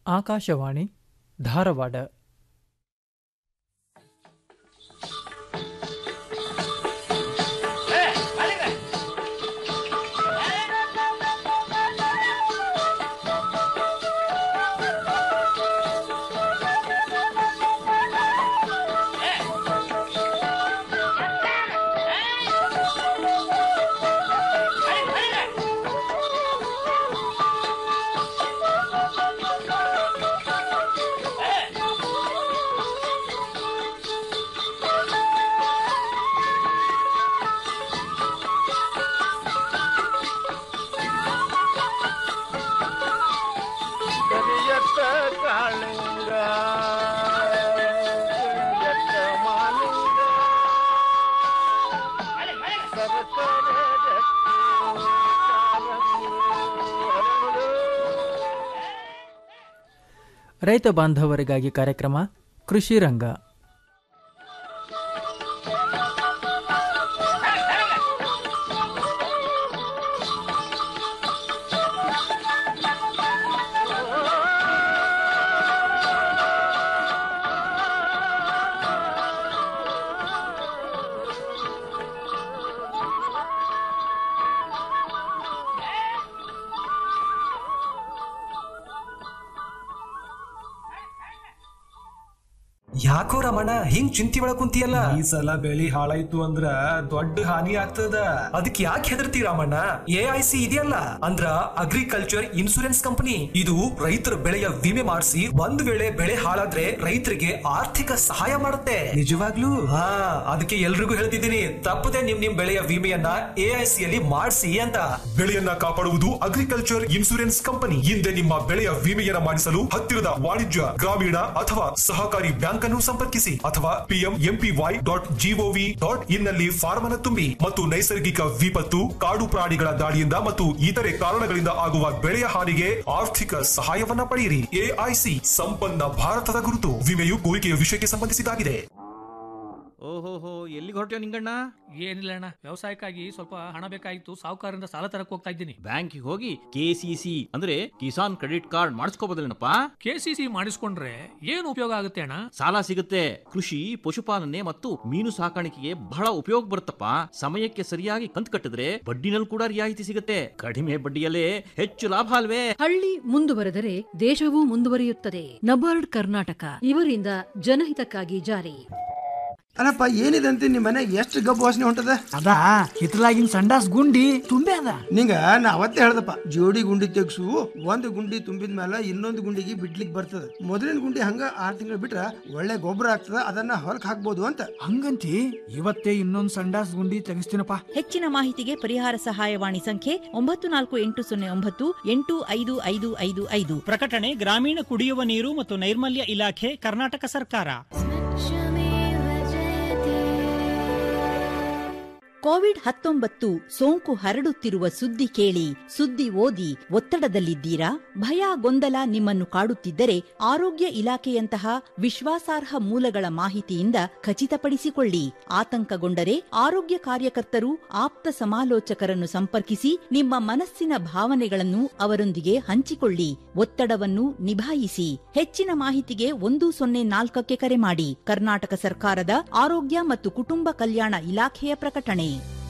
ಆಕಾಶವಾಣಿ ಧಾರವಾಡ ಕರಿಯತ್ತ ಕಾಳಿಂಗ ಕರಿಯತ್ತ ಮಾಲಿಂಗ ಸರಸರ ಜಟ್ಟಿ ಕಾಲಂಗಿ ಹರಳು. ರೈತ ಬಾಂಧವರಿಗಾಗಿ ಕಾರ್ಯಕ್ರಮ ಕೃಷಿ ರಂಗ ಯಾಕೋ ರಮಣ ಹಿಂಗ್ ಚಿಂತಿ ಒಳಗ್ ಕುಂತಿಯಲ್ಲ ಈ ಸಲ ಬೆಳಿ ಹಾಳಾಯ್ತು ಅಂದ್ರ ದೊಡ್ಡ ಹಾನಿ ಆಗ್ತದ ಅದಕ್ಕೆ ಯಾಕೆ ಹೆದರ್ತಿ ರಾಮಣ್ಣ ಎ ಐ ಸಿ ಇದೆಯಲ್ಲ ಅಂದ್ರ ಅಗ್ರಿಕಲ್ಚರ್ ಇನ್ಸೂರೆನ್ಸ್ ಕಂಪನಿ ಇದು ರೈತರ ಬೆಳೆಯ ವಿಮೆ ಮಾಡಿಸಿ ಒಂದ್ ವೇಳೆ ಬೆಳೆ ಹಾಳಾದ್ರೆ ರೈತರಿಗೆ ಆರ್ಥಿಕ ಸಹಾಯ ಮಾಡುತ್ತೆ ನಿಜವಾಗ್ಲೂ ಹಾ ಅದಕ್ಕೆ ಎಲ್ರಿಗೂ ಹೇಳ್ತಿದ್ದೀನಿ ತಪ್ಪದೆ ನಿಮ್ ನಿಮ್ ಬೆಳೆಯ ವಿಮೆಯನ್ನ ಎ ಐ ಸಿ ಅಲ್ಲಿ ಮಾಡಿಸಿ ಅಂತ ಬೆಳೆಯನ್ನ ಕಾಪಾಡುವುದು ಅಗ್ರಿಕಲ್ಚರ್ ಇನ್ಸೂರೆನ್ಸ್ ಕಂಪನಿ ಹಿಂದೆ ನಿಮ್ಮ ಬೆಳೆಯ ವಿಮೆಯನ್ನ ಮಾಡಿಸಲು ಹತ್ತಿರದ ವಾಣಿಜ್ಯ ಗ್ರಾಮೀಣ ಅಥವಾ ಸಹಕಾರಿ ಬ್ಯಾಂಕ್ ಅನ್ನು ಸಂಪರ್ಕಿಸಿ ಅಥವಾ PM MPY dot GOV dot in ನಲ್ಲಿ ಫಾರ್ಮ್ ಅನ್ನು ತುಂಬಿ ಮತ್ತು ನೈಸರ್ಗಿಕ ವಿಪತ್ತು ಕಾಡು ಪ್ರಾಣಿಗಳ ದಾಳಿಯಿಂದ ಮತ್ತು ಇತರೆ ಕಾರಣಗಳಿಂದ ಆಗುವ ಬೆಳೆಯ ಹಾನಿಗೆ ಆರ್ಥಿಕ ಸಹಾಯವನ್ನ ಪಡೆಯಿರಿ ಎಐಸಿ ಸಂಪನ್ನ ಭಾರತದ ಗುರುತು ವಿಮೆಯು ಕೋರಿಕೆಯ ವಿಷಯಕ್ಕೆ ಸಂಬಂಧಿಸಿದಾಗಿದೆ ಓಹೋಹೋ ಎಲ್ಲಿಗೆ ಹೊರಟ್ಯೋ ನಿಂಗಣ್ಣ ಏನಿಲ್ಲ ಅಣ್ಣ ವ್ಯವಸಾಯಕ್ಕಾಗಿ ಸ್ವಲ್ಪ ಹಣ ಬೇಕಾಗಿತ್ತು ಸಾಹುಕಾರರಿಂದ ಸಾಲ ತರಕ್ ಹೋಗ್ತಾ ಇದ್ದೀನಿ ಬ್ಯಾಂಕಿಗೆ ಹೋಗಿ ಕೆ ಸಿ ಸಿ ಅಂದ್ರೆ ಕಿಸಾನ್ ಕ್ರೆಡಿಟ್ ಕಾರ್ಡ್ ಮಾಡಿಸ್ಕೋಬೋದಲ್ಲೇನಪ್ಪ ಕೆ ಸಿ ಸಿ ಮಾಡಿಸ್ಕೊಂಡ್ರೆ ಏನು ಉಪಯೋಗ ಆಗುತ್ತೆ ಅಣ್ಣ ಸಾಲ ಸಿಗುತ್ತೆ ಕೃಷಿ ಪಶುಪಾಲನೆ ಮತ್ತು ಮೀನು ಸಾಕಾಣಿಕೆಗೆ ಬಹಳ ಉಪಯೋಗ ಬರುತ್ತಪ್ಪ ಸಮಯಕ್ಕೆ ಸರಿಯಾಗಿ ಕಂತು ಕಟ್ಟಿದ್ರೆ ಬಡ್ಡಿನಲ್ಲಿ ಕೂಡ ರಿಯಾಯಿತಿ ಸಿಗುತ್ತೆ ಕಡಿಮೆ ಬಡ್ಡಿಯಲ್ಲೇ ಹೆಚ್ಚು ಲಾಭ ಅಲ್ವೇ ಹಳ್ಳಿ ಮುಂದುವರೆದರೆ ದೇಶವೂ ಮುಂದುವರಿಯುತ್ತದೆ ನಬಾರ್ಡ್ ಕರ್ನಾಟಕ ಇವರಿಂದ ಜನಹಿತಕ್ಕಾಗಿ ಜಾರಿ ಅಲ್ಲಪ್ಪ ಏನಿದೆ ಅಂತ ನಿಮ್ಮ ಮನೆ ಎಷ್ಟು ಗಬ್ಬು ವಾಸನೆ ಹೊಂಟದ ಅದ ಹಿತ್ತಲಾಗಿನ ಸಂಡಾಸ್ ಗುಂಡಿ ತುಂಬೆ ಅದ ನಿಂಗ ನಾ ಅವತ್ತೇ ಹೇಳ್ದಪ್ಪ ಜೋಡಿ ಗುಂಡಿ ತೆಗ್ಸು ಒಂದು ಗುಂಡಿ ತುಂಬಿದ ಮೇಲೆ ಇನ್ನೊಂದು ಗುಂಡಿಗೆ ಬಿಡ್ಲಿಕ್ ಬರ್ತದ ಮೊದಲಿನ ಗುಂಡಿ ಹಂಗ ಆರ್ ತಿಂಗಳು ಬಿಟ್ರ ಒಳ್ಳೆ ಗೊಬ್ಬರ ಆಗ್ತದ ಅದನ್ನ ಹೊಲಕ್ ಹಾಕ್ಬೋದು ಅಂತ ಹಂಗಂತಿ ಇವತ್ತೇ ಇನ್ನೊಂದ್ ಸಂಡಾಸ್ ಗುಂಡಿ ತೆಗಿಸ್ತೀನಪ್ಪ ಹೆಚ್ಚಿನ ಮಾಹಿತಿಗೆ ಪರಿಹಾರ ಸಹಾಯವಾಣಿ ಸಂಖ್ಯೆ ಒಂಬತ್ತು ನಾಲ್ಕು ಎಂಟು ಸೊನ್ನೆ ಒಂಬತ್ತು ಎಂಟು ಐದು ಐದು ಐದು ಐದು ಪ್ರಕಟಣೆ ಗ್ರಾಮೀಣ ಕುಡಿಯುವ ನೀರು ಮತ್ತು ನೈರ್ಮಲ್ಯ ಇಲಾಖೆ ಕರ್ನಾಟಕ ಸರ್ಕಾರ ಕೋವಿಡ್ ಹತ್ತೊಂಬತ್ತು ಸೋಂಕು ಹರಡುತ್ತಿರುವ ಸುದ್ದಿ ಕೇಳಿ ಸುದ್ದಿ ಓದಿ ಒತ್ತಡದಲ್ಲಿದ್ದೀರಾ ಭಯ ಗೊಂದಲ ನಿಮ್ಮನ್ನು ಕಾಡುತ್ತಿದ್ದರೆ ಆರೋಗ್ಯ ಇಲಾಖೆಯಂತಹ ವಿಶ್ವಾಸಾರ್ಹ ಮೂಲಗಳ ಮಾಹಿತಿಯಿಂದ ಖಚಿತಪಡಿಸಿಕೊಳ್ಳಿ ಆತಂಕಗೊಂಡರೆ ಆರೋಗ್ಯ ಕಾರ್ಯಕರ್ತರು ಆಪ್ತ ಸಮಾಲೋಚಕರನ್ನು ಸಂಪರ್ಕಿಸಿ ನಿಮ್ಮ ಮನಸ್ಸಿನ ಭಾವನೆಗಳನ್ನು ಅವರೊಂದಿಗೆ ಹಂಚಿಕೊಳ್ಳಿ ಒತ್ತಡವನ್ನು ನಿಭಾಯಿಸಿ ಹೆಚ್ಚಿನ ಮಾಹಿತಿಗೆ ಒಂದು ಸೊನ್ನೆ ನಾಲ್ಕಕ್ಕೆ ಕರೆ ಮಾಡಿ ಕರ್ನಾಟಕ ಸರ್ಕಾರದ ಆರೋಗ್ಯ ಮತ್ತು ಕುಟುಂಬ ಕಲ್ಯಾಣ ಇಲಾಖೆಯ ಪ್ರಕಟಣೆ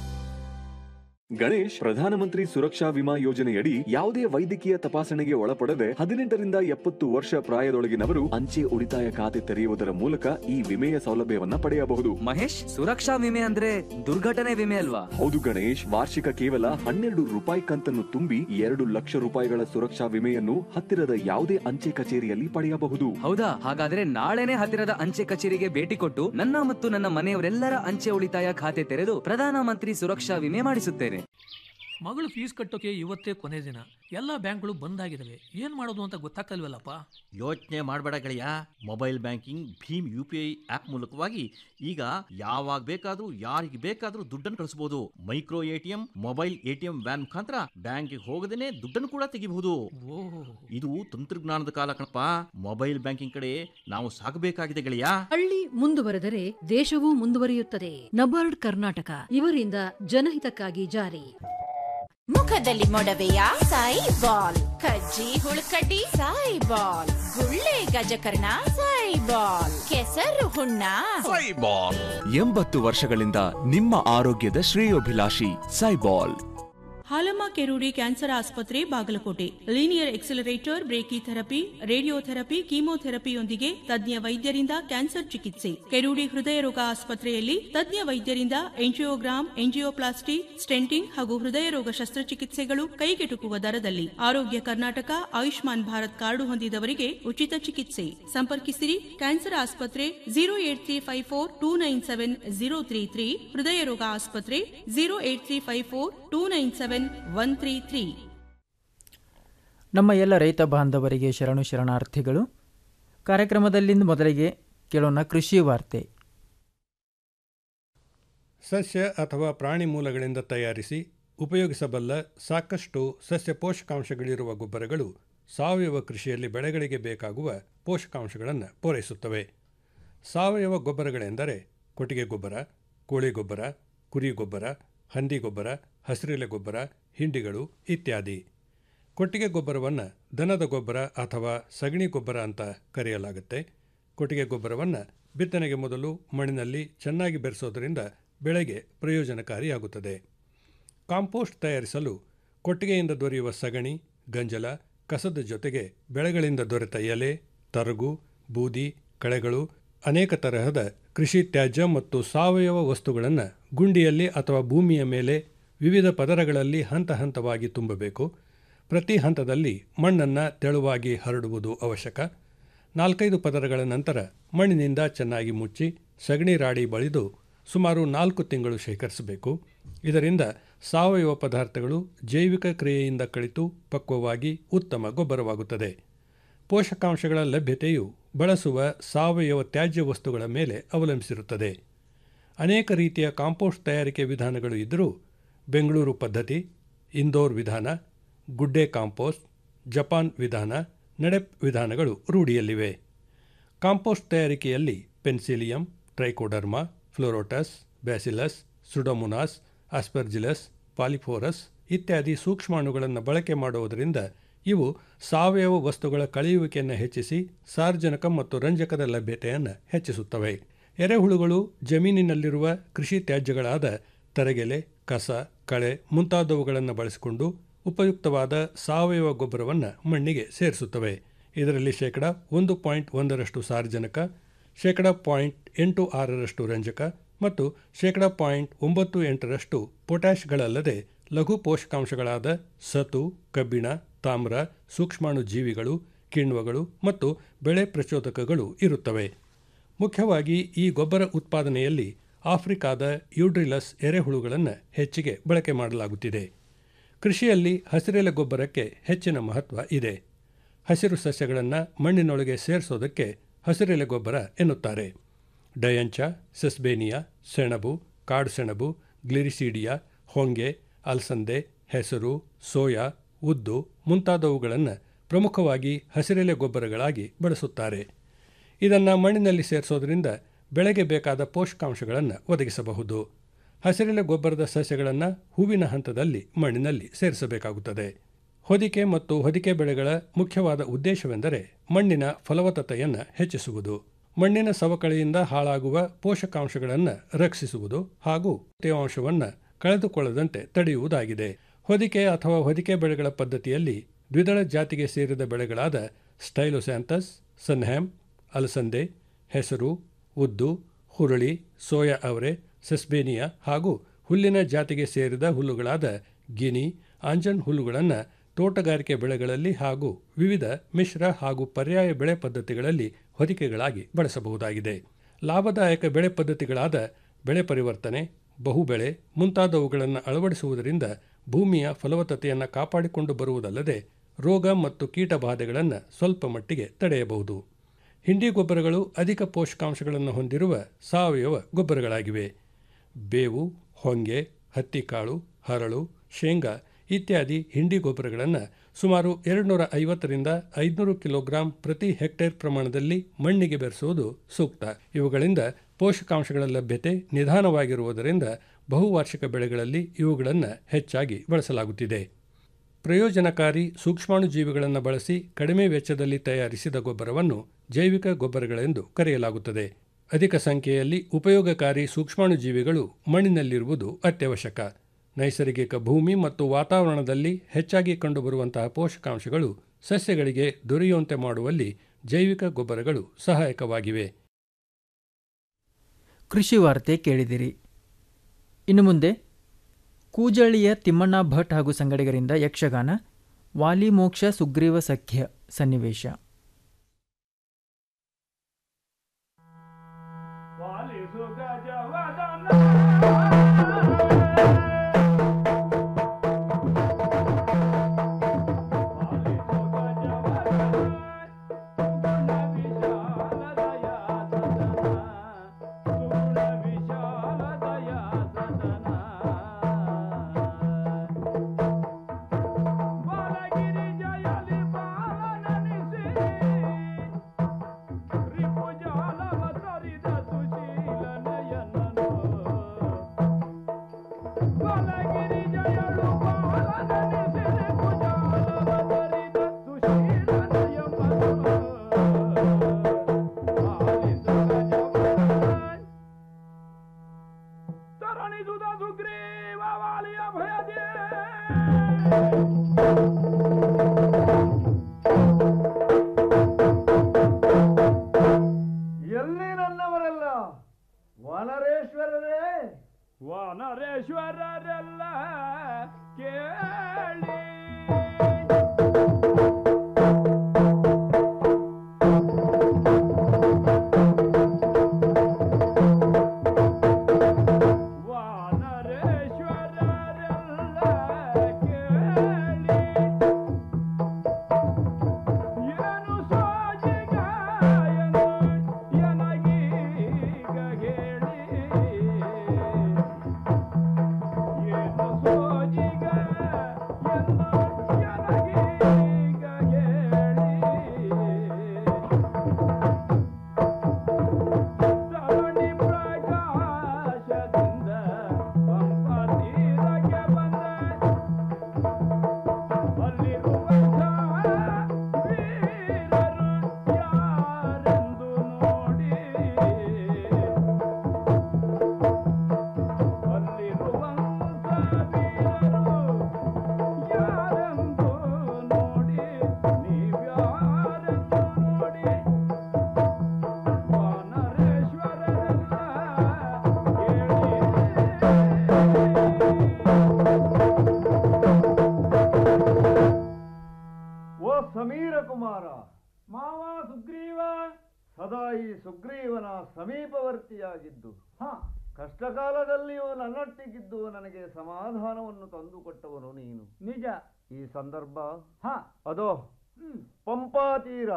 ಗಣೇಶ್ ಪ್ರಧಾನಮಂತ್ರಿ ಸುರಕ್ಷಾ ವಿಮಾ ಯೋಜನೆಯಡಿ ಯಾವುದೇ ವೈದ್ಯಕೀಯ ತಪಾಸಣೆಗೆ ಒಳಪಡದೆ ಹದಿನೆಂಟರಿಂದ ಎಪ್ಪತ್ತು ವರ್ಷ ಪ್ರಾಯದೊಳಗಿನವರು ಅಂಚೆ ಉಳಿತಾಯ ಖಾತೆ ತೆರೆಯುವುದರ ಮೂಲಕ ಈ ವಿಮೆಯ ಸೌಲಭ್ಯವನ್ನ ಪಡೆಯಬಹುದು ಮಹೇಶ್ ಸುರಕ್ಷಾ ವಿಮೆ ಅಂದ್ರೆ ದುರ್ಘಟನೆ ವಿಮೆ ಅಲ್ವಾ ಹೌದು ಗಣೇಶ್ ವಾರ್ಷಿಕ ಕೇವಲ ಹನ್ನೆರಡು ರೂಪಾಯಿ ಕಂತನ್ನು ತುಂಬಿ ಎರಡು ಲಕ್ಷ ರೂಪಾಯಿಗಳ ಸುರಕ್ಷಾ ವಿಮೆಯನ್ನು ಹತ್ತಿರದ ಯಾವುದೇ ಅಂಚೆ ಕಚೇರಿಯಲ್ಲಿ ಪಡೆಯಬಹುದು ಹೌದಾ ಹಾಗಾದ್ರೆ ನಾಳೆನೆ ಹತ್ತಿರದ ಅಂಚೆ ಕಚೇರಿಗೆ ಭೇಟಿ ಕೊಟ್ಟು ನನ್ನ ಮತ್ತು ನನ್ನ ಮನೆಯವರೆಲ್ಲರ ಅಂಚೆ ಉಳಿತಾಯ ಖಾತೆ ತೆರೆದು ಪ್ರಧಾನಮಂತ್ರಿ ಸುರಕ್ಷಾ ವಿಮೆ ಮಾಡಿಸುತ್ತೇನೆ ಮಗಳು ಫೀಸ್ ಕಟ್ಟೋಕೆ ಇವತ್ತೇ ಕೊನೆ ದಿನ ಎಲ್ಲ ಬ್ಯಾಂಕ್ಗಳು ಬಂದ್ ಆಗಿದಾವೆ ಏನ್ ಮಾಡೋದು ಅಂತ ಗೊತ್ತಾಗ್ತಲ್ವಲ್ಲಪ್ಪ ಯೋಚನೆ ಮಾಡಬೇಡ ಗೆಳೆಯ ಮೊಬೈಲ್ ಬ್ಯಾಂಕಿಂಗ್ ಭೀಮ್ ಯು ಪಿ ಐ ಆಪ್ ಮೂಲಕವಾಗಿ ಈಗ ಯಾವಾಗ ಬೇಕಾದ್ರೂ ಯಾರಿಗೆ ಬೇಕಾದ್ರೂ ದುಡ್ಡನ್ನು ಕಳಿಸಬಹುದು micro ATM mobile ATM van ಮುಖಾಂತರ ಬ್ಯಾಂಕಿಗೆ ಹೋಗದೇನೆ ದುಡ್ಡನ್ನು ಕೂಡ ತೆಗಿಬಹುದು ಇದು ತಂತ್ರಜ್ಞಾನದ ಕಾಲ ಕಣಪ್ಪ ಮೊಬೈಲ್ ಬ್ಯಾಂಕಿಂಗ್ ಕಡೆ ನಾವು ಸಾಗಬೇಕಾಗಿದೆ ಗೆಳೆಯ ಹಳ್ಳಿ ಮುಂದುವರೆದರೆ ದೇಶವೂ ಮುಂದುವರಿಯುತ್ತದೆ ನಬಾರ್ಡ್ ಕರ್ನಾಟಕ ಇವರಿಂದ ಜನಹಿತಕ್ಕಾಗಿ ಜಾರಿ ಮುಖದಲ್ಲಿ ಮೊಡವೆಯ ಸಾಯಿ ಬಾಲ್ ಕಜ್ಜಿ ಹುಳುಕಡ್ಡಿ ಸಾಯಿ ಬಾಲ್ ಗುಳ್ಳೆ ಗಜಕರ್ಣ ಸಾಯಿ ಬಾಲ್ ಕೆಸರು ಹುಣ್ಣ ಎಂಬತ್ತು ವರ್ಷಗಳಿಂದ ನಿಮ್ಮ ಆರೋಗ್ಯದ ಶ್ರೇಯೋಭಿಲಾಷಿ ಸೈಬಾಲ್ ಹಾಲಮ್ಮ ಕೆರೂಡಿ ಕ್ಯಾನ್ಸರ್ ಆಸ್ಪತ್ರೆ Bagalkote linear accelerator brachytherapy radiotherapy ಕೀಮೋಥೆರಪಿಯೊಂದಿಗೆ ತಜ್ಞ ವೈದ್ಯರಿಂದ ಕ್ಯಾನ್ಸರ್ ಚಿಕಿತ್ಸೆ ಕೆರೂಡಿ ಹೃದಯ ರೋಗ ಆಸ್ಪತ್ರೆಯಲ್ಲಿ ತಜ್ಞ ವೈದ್ಯರಿಂದ ಎಂಜಿಯೋಗ್ರಾಮ್ ಎಂಜಿಯೋಪ್ಲಾಸ್ಟಿ ಸ್ಟೆಂಟಿಂಗ್ ಹಾಗೂ ಹೃದಯ ರೋಗ ಶಸ್ತ್ರಚಿಕಿತ್ಸೆಗಳು ಕೈಗೆಟುಕುವ ದರದಲ್ಲಿ ಆರೋಗ್ಯ ಕರ್ನಾಟಕ ಆಯುಷ್ಮಾನ್ ಭಾರತ್ ಕಾರ್ಡು ಹೊಂದಿದವರಿಗೆ ಉಚಿತ ಚಿಕಿತ್ಸೆ ಸಂಪರ್ಕಿಸಿರಿ ಕ್ಯಾನ್ಸರ್ ಆಸ್ಪತ್ರೆ zero eight three five four two nine seven zero three three ಹೃದಯ ರೋಗ ಆಸ್ಪತ್ರೆ zero eight three five four two nine seven one three three ನಮ್ಮ ಎಲ್ಲ ರೈತ ಬಾಂಧವರಿಗೆ ಶರಣು ಶರಣಾರ್ಥಿಗಳು ಕಾರ್ಯಕ್ರಮದಲ್ಲಿಂದ ಮೊದಲಿಗೆ ಕೇಳೋಣ ಕೃಷಿ ವಾರ್ತೆ ಸಸ್ಯ ಅಥವಾ ಪ್ರಾಣಿ ಮೂಲಗಳಿಂದ ತಯಾರಿಸಿ ಉಪಯೋಗಿಸಬಲ್ಲ ಸಾಕಷ್ಟು ಸಸ್ಯ ಪೋಷಕಾಂಶಗಳಿರುವ ಗೊಬ್ಬರಗಳು ಸಾವಯವ ಕೃಷಿಯಲ್ಲಿ ಬೆಳೆಗಳಿಗೆ ಬೇಕಾಗುವ ಪೋಷಕಾಂಶಗಳನ್ನು ಪೂರೈಸುತ್ತವೆ ಸಾವಯವ ಗೊಬ್ಬರಗಳೆಂದರೆ ಕೊಟ್ಟಿಗೆ ಗೊಬ್ಬರ ಕೋಳಿ ಗೊಬ್ಬರ ಕುರಿ ಗೊಬ್ಬರ ಹಂದಿ ಗೊಬ್ಬರ ಹಸಿರೆಲೆ ಗೊಬ್ಬರ ಹಿಂಡಿಗಳು ಇತ್ಯಾದಿ ಕೊಟ್ಟಿಗೆ ಗೊಬ್ಬರವನ್ನು ದನದ ಗೊಬ್ಬರ ಅಥವಾ ಸಗಣಿ ಗೊಬ್ಬರ ಅಂತ ಕರೆಯಲಾಗುತ್ತೆ ಕೊಟ್ಟಿಗೆ ಗೊಬ್ಬರವನ್ನು ಬಿತ್ತನೆಗೆ ಮೊದಲು ಮಣ್ಣಿನಲ್ಲಿ ಚೆನ್ನಾಗಿ ಬೆರೆಸೋದರಿಂದ ಬೆಳೆಗೆ ಪ್ರಯೋಜನಕಾರಿಯಾಗುತ್ತದೆ ಕಾಂಪೋಸ್ಟ್ ತಯಾರಿಸಲು ಕೊಟ್ಟಿಗೆಯಿಂದ ದೊರೆಯುವ ಸಗಣಿ ಗಂಜಲ ಕಸದ ಜೊತೆಗೆ ಬೆಳೆಗಳಿಂದ ದೊರೆತ ಎಲೆ ತರಗು ಬೂದಿ ಕಳೆಗಳು ಅನೇಕ ತರಹದ ಕೃಷಿ ತ್ಯಾಜ್ಯ ಮತ್ತು ಸಾವಯವ ವಸ್ತುಗಳನ್ನು ಗುಂಡಿಯಲ್ಲಿ ಅಥವಾ ಭೂಮಿಯ ಮೇಲೆ ವಿವಿಧ ಪದರಗಳಲ್ಲಿ ಹಂತ ಹಂತವಾಗಿ ತುಂಬಬೇಕು ಪ್ರತಿ ಹಂತದಲ್ಲಿ ಮಣ್ಣನ್ನು ತೆಳುವಾಗಿ ಹರಡುವುದು ಅವಶ್ಯಕ ನಾಲ್ಕೈದು ಪದರಗಳ ನಂತರ ಮಣ್ಣಿನಿಂದ ಚೆನ್ನಾಗಿ ಮುಚ್ಚಿ ಸಗಣಿ ರಾಡಿ ಬಳಿದು ಸುಮಾರು ನಾಲ್ಕು ತಿಂಗಳು ಶೇಖರಿಸಬೇಕು ಇದರಿಂದ ಸಾವಯವ ಪದಾರ್ಥಗಳು ಜೈವಿಕ ಕ್ರಿಯೆಯಿಂದ ಕಳಿತು ಪಕ್ವವಾಗಿ ಉತ್ತಮ ಗೊಬ್ಬರವಾಗುತ್ತದೆ ಪೋಷಕಾಂಶಗಳ ಲಭ್ಯತೆಯು ಬಳಸುವ ಸಾವಯವ ತ್ಯಾಜ್ಯ ವಸ್ತುಗಳ ಮೇಲೆ ಅವಲಂಬಿಸಿರುತ್ತದೆ ಅನೇಕ ರೀತಿಯ ಕಾಂಪೋಸ್ಟ್ ತಯಾರಿಕೆ ವಿಧಾನಗಳು ಇದ್ದರೂ ಬೆಂಗಳೂರು ಪದ್ಧತಿ ಇಂದೋರ್ ವಿಧಾನ ಗುಡ್ಡೆ ಕಾಂಪೋಸ್ಟ್ ಜಪಾನ್ ವಿಧಾನ ನಡೆಪ್ ವಿಧಾನಗಳು ರೂಢಿಯಲ್ಲಿವೆ ಕಾಂಪೋಸ್ಟ್ ತಯಾರಿಕೆಯಲ್ಲಿ penicillium trichoderma pleurotus bacillus pseudomonas aspergillus polyporus ಇತ್ಯಾದಿ ಸೂಕ್ಷ್ಮಾಣುಗಳನ್ನು ಬಳಕೆ ಮಾಡುವುದರಿಂದ ಇವು ಸಾವಯವ ವಸ್ತುಗಳ ಕಳೆಯುವಿಕೆಯನ್ನು ಹೆಚ್ಚಿಸಿ ಸಾರ್ವಜನಿಕ ಮತ್ತು ರಂಜಕದ ಲಭ್ಯತೆಯನ್ನು ಹೆಚ್ಚಿಸುತ್ತವೆ ಎರೆಹುಳುಗಳು ಜಮೀನಿನಲ್ಲಿರುವ ಕೃಷಿ ತ್ಯಾಜ್ಯಗಳಾದ ತರಗೆಲೆ ಕಸ ಕಳೆ ಮುಂತಾದವುಗಳನ್ನು ಬಳಸಿಕೊಂಡು ಉಪಯುಕ್ತವಾದ ಸಾವಯವ ಗೊಬ್ಬರವನ್ನು ಮಣ್ಣಿಗೆ ಸೇರಿಸುತ್ತವೆ ಇದರಲ್ಲಿ ಶೇಕಡ ಒಂದು ಪಾಯಿಂಟ್ ಒಂದರಷ್ಟು ಸಾರ್ವಜನಿಕ ಶೇಕಡ ಪಾಯಿಂಟ್ ಎಂಟು ಆರರಷ್ಟು ರಂಜಕ ಮತ್ತು ಶೇಕಡ ಪಾಯಿಂಟ್ ಒಂಬತ್ತು ಎಂಟರಷ್ಟು ಪೊಟ್ಯಾಷ್ಗಳಲ್ಲದೆ ಲಘು ಪೋಷಕಾಂಶಗಳಾದ ಸತು ಕಬ್ಬಿಣ ತಾಮ್ರ ಸೂಕ್ಷ್ಮಾಣು ಜೀವಿಗಳು ಕಿಣ್ವಗಳು ಮತ್ತು ಬೆಳೆ ಪ್ರಚೋದಕಗಳು ಇರುತ್ತವೆ ಮುಖ್ಯವಾಗಿ ಈ ಗೊಬ್ಬರ ಉತ್ಪಾದನೆಯಲ್ಲಿ ಆಫ್ರಿಕಾದ ಯೂಡ್ರಿಲಸ್ ಎರೆಹುಳುಗಳನ್ನು ಹೆಚ್ಚಿಗೆ ಬಳಕೆ ಮಾಡಲಾಗುತ್ತಿದೆ ಕೃಷಿಯಲ್ಲಿ ಹಸಿರೆಲೆ ಗೊಬ್ಬರಕ್ಕೆ ಹೆಚ್ಚಿನ ಮಹತ್ವ ಇದೆ ಹಸಿರು ಸಸ್ಯಗಳನ್ನು ಮಣ್ಣಿನೊಳಗೆ ಸೇರಿಸೋದಕ್ಕೆ ಹಸಿರೆಲೆ ಗೊಬ್ಬರ ಎನ್ನುತ್ತಾರೆ ಡಯಂಚ ಸೆಸ್ಬೇನಿಯಾ ಸೆಣಬು ಕಾಡು ಸೆಣಬು ಗ್ಲಿರಿಸೀಡಿಯಾ ಹೊಂಗೆ ಅಲಸಂದೆ ಹೆಸರು ಸೋಯಾ ಉದ್ದು ಮುಂತಾದವುಗಳನ್ನು ಪ್ರಮುಖವಾಗಿ ಹಸಿರೆಲೆ ಗೊಬ್ಬರಗಳಾಗಿ ಬಳಸುತ್ತಾರೆ ಇದನ್ನು ಮಣ್ಣಿನಲ್ಲಿ ಸೇರಿಸೋದ್ರಿಂದ ಬೆಳೆಗೆ ಬೇಕಾದ ಪೋಷಕಾಂಶಗಳನ್ನು ಒದಗಿಸಬಹುದು ಹಸಿರೆಲೆ ಗೊಬ್ಬರದ ಸಸ್ಯಗಳನ್ನು ಹೂವಿನ ಹಂತದಲ್ಲಿ ಮಣ್ಣಿನಲ್ಲಿ ಸೇರಿಸಬೇಕಾಗುತ್ತದೆ ಹೊದಿಕೆ ಮತ್ತು ಹೊದಿಕೆ ಬೆಳೆಗಳ ಮುಖ್ಯವಾದ ಉದ್ದೇಶವೆಂದರೆ ಮಣ್ಣಿನ ಫಲವತ್ತತೆಯನ್ನು ಹೆಚ್ಚಿಸುವುದು ಮಣ್ಣಿನ ಸವಕಳಿಯಿಂದ ಹಾಳಾಗುವ ಪೋಷಕಾಂಶಗಳನ್ನು ರಕ್ಷಿಸುವುದು ಹಾಗೂ ತೇವಾಂಶವನ್ನು ಕಳೆದುಕೊಳ್ಳದಂತೆ ತಡೆಯುವುದಾಗಿದೆ ಹೊದಿಕೆ ಅಥವಾ ಹೊದಿಕೆ ಬೆಳೆಗಳ ಪದ್ಧತಿಯಲ್ಲಿ ದ್ವಿದಳ ಜಾತಿಗೆ ಸೇರಿದ ಬೆಳೆಗಳಾದ ಸ್ಟೈಲೋಸ್ಯಾಂಥಸ್ ಸನ್ಹ್ಯಾಮ್ ಅಲಸಂದೆ ಹೆಸರು ಉದ್ದು ಹುರುಳಿ ಸೋಯಾ ಅವರೆ ಸೆಸ್ಬೇನಿಯಾ ಹಾಗೂ ಹುಲ್ಲಿನ ಜಾತಿಗೆ ಸೇರಿದ ಹುಲ್ಲುಗಳಾದ ಗಿನಿ ಆಂಜನ್ ಹುಲ್ಲುಗಳನ್ನು ತೋಟಗಾರಿಕೆ ಬೆಳೆಗಳಲ್ಲಿ ಹಾಗೂ ವಿವಿಧ ಮಿಶ್ರ ಹಾಗೂ ಪರ್ಯಾಯ ಬೆಳೆ ಪದ್ಧತಿಗಳಲ್ಲಿ ಹೊದಿಕೆಗಳಾಗಿ ಬಳಸಬಹುದಾಗಿದೆ ಲಾಭದಾಯಕ ಬೆಳೆ ಪದ್ಧತಿಗಳಾದ ಬೆಳೆ ಪರಿವರ್ತನೆ ಬಹುಬೆಳೆ ಮುಂತಾದವುಗಳನ್ನು ಅಳವಡಿಸುವುದರಿಂದ ಭೂಮಿಯ ಫಲವತ್ತತೆಯನ್ನು ಕಾಪಾಡಿಕೊಂಡು ಬರುವುದಲ್ಲದೆ ರೋಗ ಮತ್ತು ಕೀಟ ಬಾಧೆಗಳನ್ನು ಸ್ವಲ್ಪ ಮಟ್ಟಿಗೆ ತಡೆಯಬಹುದು ಹಿಂಡಿ ಗೊಬ್ಬರಗಳು ಅಧಿಕ ಪೋಷಕಾಂಶಗಳನ್ನು ಹೊಂದಿರುವ ಸಾವಯವ ಗೊಬ್ಬರಗಳಾಗಿವೆ ಬೇವು ಹೊಂಗೆ ಹತ್ತಿಕಾಳು ಹರಳು ಶೇಂಗಾ ಇತ್ಯಾದಿ ಹಿಂಡಿ ಗೊಬ್ಬರಗಳನ್ನು ಸುಮಾರು ಎರಡುನೂರ ಐವತ್ತರಿಂದ ಐದುನೂರು ಕಿಲೋಗ್ರಾಂ ಪ್ರತಿ ಹೆಕ್ಟೇರ್ ಪ್ರಮಾಣದಲ್ಲಿ ಮಣ್ಣಿಗೆ ಬೆರೆಸುವುದು ಸೂಕ್ತ ಇವುಗಳಿಂದ ಪೋಷಕಾಂಶಗಳ ಲಭ್ಯತೆ ನಿಧಾನವಾಗಿರುವುದರಿಂದ ಬಹುವಾರ್ಷಿಕ ಬೆಳೆಗಳಲ್ಲಿ ಇವುಗಳನ್ನು ಹೆಚ್ಚಾಗಿ ಬಳಸಲಾಗುತ್ತಿದೆ ಪ್ರಯೋಜನಕಾರಿ ಸೂಕ್ಷ್ಮಾಣುಜೀವಿಗಳನ್ನು ಬಳಸಿ ಕಡಿಮೆ ವೆಚ್ಚದಲ್ಲಿ ತಯಾರಿಸಿದ ಗೊಬ್ಬರವನ್ನು ಜೈವಿಕ ಗೊಬ್ಬರಗಳೆಂದು ಕರೆಯಲಾಗುತ್ತದೆ ಅಧಿಕ ಸಂಖ್ಯೆಯಲ್ಲಿ ಉಪಯೋಗಕಾರಿ ಸೂಕ್ಷ್ಮಾಣುಜೀವಿಗಳು ಮಣ್ಣಿನಲ್ಲಿರುವುದು ಅತ್ಯವಶ್ಯಕ ನೈಸರ್ಗಿಕ ಭೂಮಿ ಮತ್ತು ವಾತಾವರಣದಲ್ಲಿ ಹೆಚ್ಚಾಗಿ ಕಂಡುಬರುವಂತಹ ಪೋಷಕಾಂಶಗಳು ಸಸ್ಯಗಳಿಗೆ ದೊರೆಯುವಂತೆ ಮಾಡುವಲ್ಲಿ ಜೈವಿಕ ಗೊಬ್ಬರಗಳು ಸಹಾಯಕವಾಗಿವೆ ಕೃಷಿ ವಾರ್ತೆ ಕೇಳಿದಿರಿ ಇನ್ನು ಮುಂದೆ ಕೂಜಳ್ಳಿಯ ತಿಮ್ಮಣ್ಣ ಭಟ್ ಹಾಗೂ ಸಂಗಡಿಗರಿಂದ ಯಕ್ಷಗಾನ ವಾಲಿ ಮೋಕ್ಷ ಸುಗ್ರೀವ ಸಖ್ಯ ಸನ್ನಿವೇಶ ಎಲ್ಲಿ ನನ್ನವರೆಲ್ಲ ವನರೇಶ್ವರರೇ ವನರೇಶ್ವರರೆಲ್ಲ ಕೇಳಿ ಓ ಸಮೀರ ಕುಮಾರ ಮಾವ ಸುಗ್ರೀವ ಸದಾ ಈ ಸುಗ್ರೀವನ ಸಮೀಪವರ್ತಿಯಾಗಿದ್ದು ಕಷ್ಟಕಾಲದಲ್ಲಿಯೂ ನನ್ನೊಟ್ಟಿಗಿದ್ದು ನನಗೆ ಸಮಾಧಾನವನ್ನು ತಂದುಕೊಟ್ಟವನು ನೀನು ನಿಜ ಈ ಸಂದರ್ಭ ಅದೋ ಪಂಪಾ ತೀರ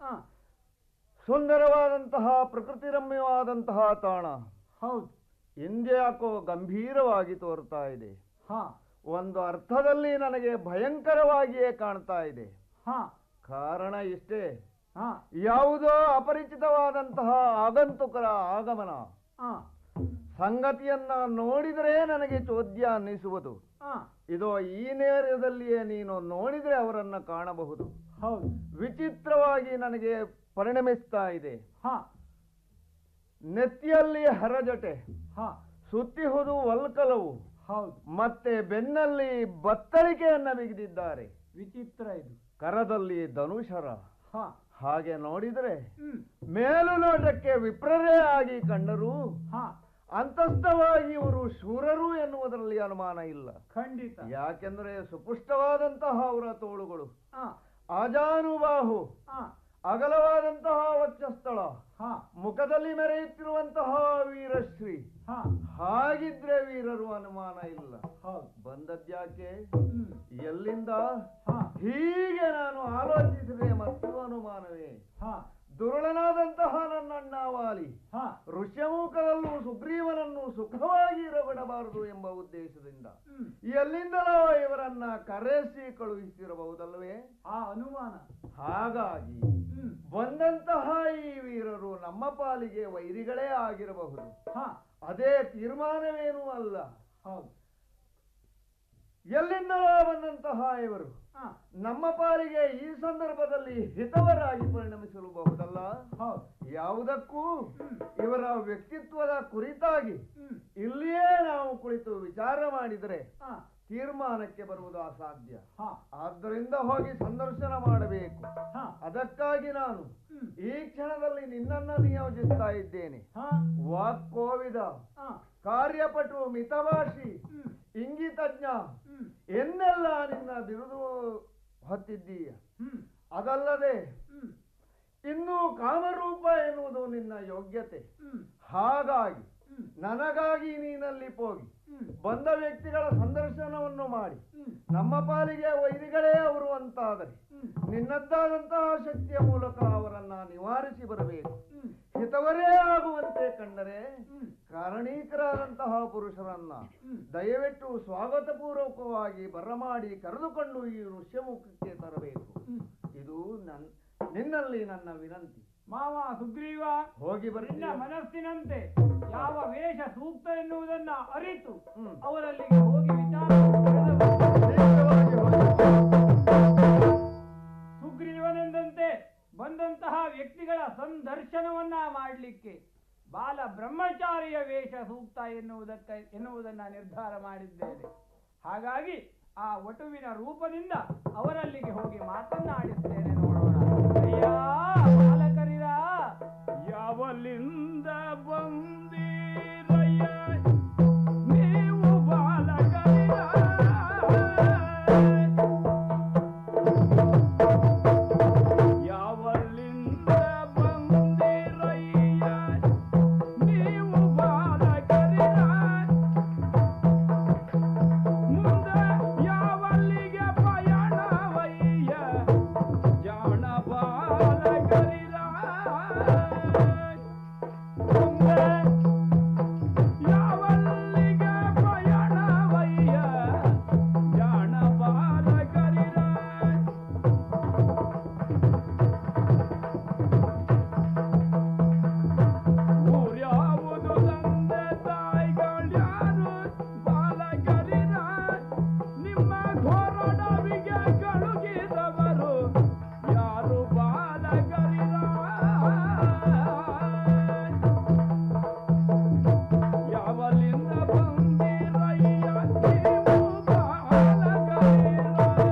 ಸುಂದರವಾದಂತಹ ಪ್ರಕೃತಿ ರಮ್ಯವಾದಂತಹ ತಾಣ ಹೌದು ಇಂದ್ಯಾಕೋ ಗಂಭೀರವಾಗಿ ತೋರ್ತಾ ಇದೆ ಒಂದು ಅರ್ಥದಲ್ಲಿ ನನಗೆ ಭಯಂಕರವಾಗಿಯೇ ಕಾಣ್ತಾ ಇದೆ ಕಾರಣ ಇಷ್ಟೇ ಯಾವುದೋ ಅಪರಿಚಿತವಾದಂತಹ ಆಗಂತುಕರ ಆಗಮನ ಸಂಗತಿಯನ್ನ ನೋಡಿದರೆ ನನಗೆ ಚೋದ್ಯ ಅನ್ನಿಸುವುದು ಇದೋ ಈ ನೇರದಲ್ಲಿಯೇ ನೀನು ನೋಡಿದರೆ ಅವರನ್ನ ಕಾಣಬಹುದು ವಿಚಿತ್ರವಾಗಿ ನನಗೆ ಪರಿಣಮಿಸ್ತಾ ಇದೆ ನೆತ್ತಿಯಲ್ಲಿ ಹರಜಟೆ ಸುತ್ತಿಹುದು ವಲ್ಕಲವು ಮತ್ತೆ ಬೆನ್ನಲ್ಲಿ ಬತ್ತಳಿಕೆಯನ್ನ ಬಿಗಿದಿದ್ದಾರೆ ವಿಚಿತ್ರ ಇದು ಕರದಲ್ಲಿ ಧನುಷರ ಹಾಗೆ ನೋಡಿದರೆ ಮೇಲು ನೋಟಕ್ಕೆ ವಿಪ್ರರೇ ಆಗಿ ಕಂಡರೂ ಅಂತಸ್ಥವಾಗಿ ಇವರು ಶೂರರು ಎನ್ನುವುದರಲ್ಲಿ ಅನುಮಾನ ಇಲ್ಲ ಖಂಡಿತ ಯಾಕೆಂದ್ರೆ ಸುಪುಷ್ಟವಾದಂತಹ ಅವರ ತೋಳುಗಳು ಆಜಾನುಬಾಹು ಅಗಲವಾದಂತಹ ವಕ್ಷಸ್ಥಳ ಮುಖದಲ್ಲಿ ಮೆರೆಯುತ್ತಿರುವಂತಹ ವೀರಶ್ರೀ ಹಾಗಿದ್ರೆ ವೀರರು ಅನುಮಾನ ಇಲ್ಲ ಬಂದದ್ಯಾಕೆ ಎಲ್ಲಿಂದ ಹೀಗೆ ನಾನು ಆಲೋಚಿಸಿದೆ ಮತ್ತು ಅನುಮಾನವೇ ದುರುಳನಾದಂತಹ ನನ್ನಣ್ಣ ವಾಲಿ ಋಷ್ಯಮುಖದಲ್ಲೂ ಸುಗ್ರೀವನನ್ನು ಸುಖವಾಗಿ ಇರಬಿಡಬಾರದು ಎಂಬ ಉದ್ದೇಶದಿಂದ ಎಲ್ಲಿಂದಲೋ ಇವರನ್ನ ಕರೆಸಿ ಕಳುಹಿಸಿರಬಹುದಲ್ವೇ ಆ ಅನುಮಾನ ಹಾಗಾಗಿ ಬಂದಂತಹ ಈ ವೀರರು ನಮ್ಮ ಪಾಲಿಗೆ ವೈರಿಗಳೇ ಆಗಿರಬಹುದು ಅದೇ ತೀರ್ಮಾನವೇನೂ ಅಲ್ಲ ಎಲ್ಲಿಂದಲೋ ಬಂದಂತಹ ಇವರು ನಮ್ಮ ಪಾಲಿಗೆ ಈ ಸಂದರ್ಭದಲ್ಲಿ ಹಿತವರಾಗಿ ಪರಿಣಮಿಸಲಬಹುದಲ್ಲ ಯಾವುದಕ್ಕೂ ಇವರ ವ್ಯಕ್ತಿತ್ವದ ಕುರಿತಾಗಿ ಇಲ್ಲಿಯೇ ನಾವು ಕುಳಿತು ವಿಚಾರ ಮಾಡಿದರೆ ತೀರ್ಮಾನಕ್ಕೆ ಬರುವುದು ಅಸಾಧ್ಯ ಆದ್ದರಿಂದ ಹೋಗಿ ಸಂದರ್ಶನ ಮಾಡಬೇಕು ಅದಕ್ಕಾಗಿ ನಾನು ಈ ಕ್ಷಣದಲ್ಲಿ ನಿನ್ನನ್ನ ನಿಯೋಜಿಸ್ತಾ ಇದ್ದೇನೆ ವಾಕ್ಕೋವಿದ ಕಾರ್ಯಪಟು ಮಿತಭಾಷಿ ಇಂಗಿತಜ್ಞ ಎನ್ನೆಲ್ಲ ನಿನ್ನ ಬಿರುದು ಹೊತ್ತಿದ್ದೀಯ ಅದಲ್ಲದೆ ಇನ್ನು ಕಾಮರೂಪ ಎನ್ನುವುದು ನಿನ್ನ ಯೋಗ್ಯತೆ ಹಾಗಾಗಿ ನನಗಾಗಿ ನೀನಲ್ಲಿ ಹೋಗಿ ಬಂದ ವ್ಯಕ್ತಿಗಳ ಸಂದರ್ಶನವನ್ನು ಮಾಡಿ ನಮ್ಮ ಪಾಲಿಗೆ ವೈರಿಗಳೇ ಅವರು ಅಂತಾದರೆ ನಿನ್ನದ್ದಾದಂತಹ ಶಕ್ತಿಯ ಮೂಲಕ ಅವರನ್ನ ನಿವಾರಿಸಿ ಬರಬೇಕು ಹಿತವರೇ ಆಗುವಂತೆ ಕಂಡರೆ ಕಾರಣೀಕರಾದಂತಹ ಪುರುಷರನ್ನ ದಯವಿಟ್ಟು ಸ್ವಾಗತ ಪೂರ್ವಕವಾಗಿ ಬರಮಾಡಿ ಕರೆದುಕೊಂಡು ಈ ಋಷ್ಯಮುಖಕ್ಕೆ ತರಬೇಕು ಇದು ನನ್ ನಿನ್ನಲ್ಲಿ ನನ್ನ ವಿನಂತಿ ಮಾವ ಸುಗ್ರೀವ ಹೋಗಿ ನಿನ್ನ ಮನಸ್ಸಿನಂತೆ ಯಾವ ವೇಷ ಸೂಕ್ತ ಎನ್ನುವುದನ್ನ ಅರಿತು ಅವರಲ್ಲಿಗೆ ಹೋಗಿ ವಿಚಾರ ಸುಗ್ರೀವನೆಂದಂತೆ ಬಂದಂತಹ ವ್ಯಕ್ತಿಗಳ ಸಂದರ್ಶನವನ್ನ ಮಾಡಲಿಕ್ಕೆ ಬಾಲ ಬ್ರಹ್ಮಚಾರಿಯ ವೇಷ ಸೂಕ್ತ ಎನ್ನುವುದಕ್ಕ ಎನ್ನುವುದನ್ನ ನಿರ್ಧಾರ ಮಾಡಿದ್ದೇನೆ ಹಾಗಾಗಿ ಆ ವಟುವಿನ ರೂಪದಿಂದ ಅವರಲ್ಲಿಗೆ ಹೋಗಿ ಮಾತನ್ನಾಡಿಸ್ತೇನೆ ನೋಡೋಣ ಅಯ್ಯ ಬಾಲಕರಿರ ಯಾವಲ್ಲಿಂದ ಬಂದಿರಯ್ಯ ನೀವು ಬಾಲಕರಿರ ಯಾವಲ್ಲಿಂದ ಬಂದಿರಯ್ಯ ನೀವು ಬಾಲಕರಿರ ಮುಂದೆ ಯಾವಲ್ಲಿಗೆ ಪಯಣವಯ್ಯ ಜಾಣ ಬಾಲಕರಿರ ಮುಂದೆ ಯಾವಲ್ಲಿಗೆ ಪಯಣವಯ್ಯ ಜಾಣ ಬಾಲಕರಿರ ಊರ್ಯಾವುದು ತಂದೆ ತಾಯಿಗಳ್ಯಾರು ಬಾಲಕರಿರ ನಿಮ್ಮ ಘೋರಡವಿಗೆ ಕಳುಗಿದವರು ಯಾರು ಬಾಲಕರಿರ ಯಾವಲಿಂದ ಬಂದಿರಯ್ಯ ನೀವು ಬಾಲಕರಿರ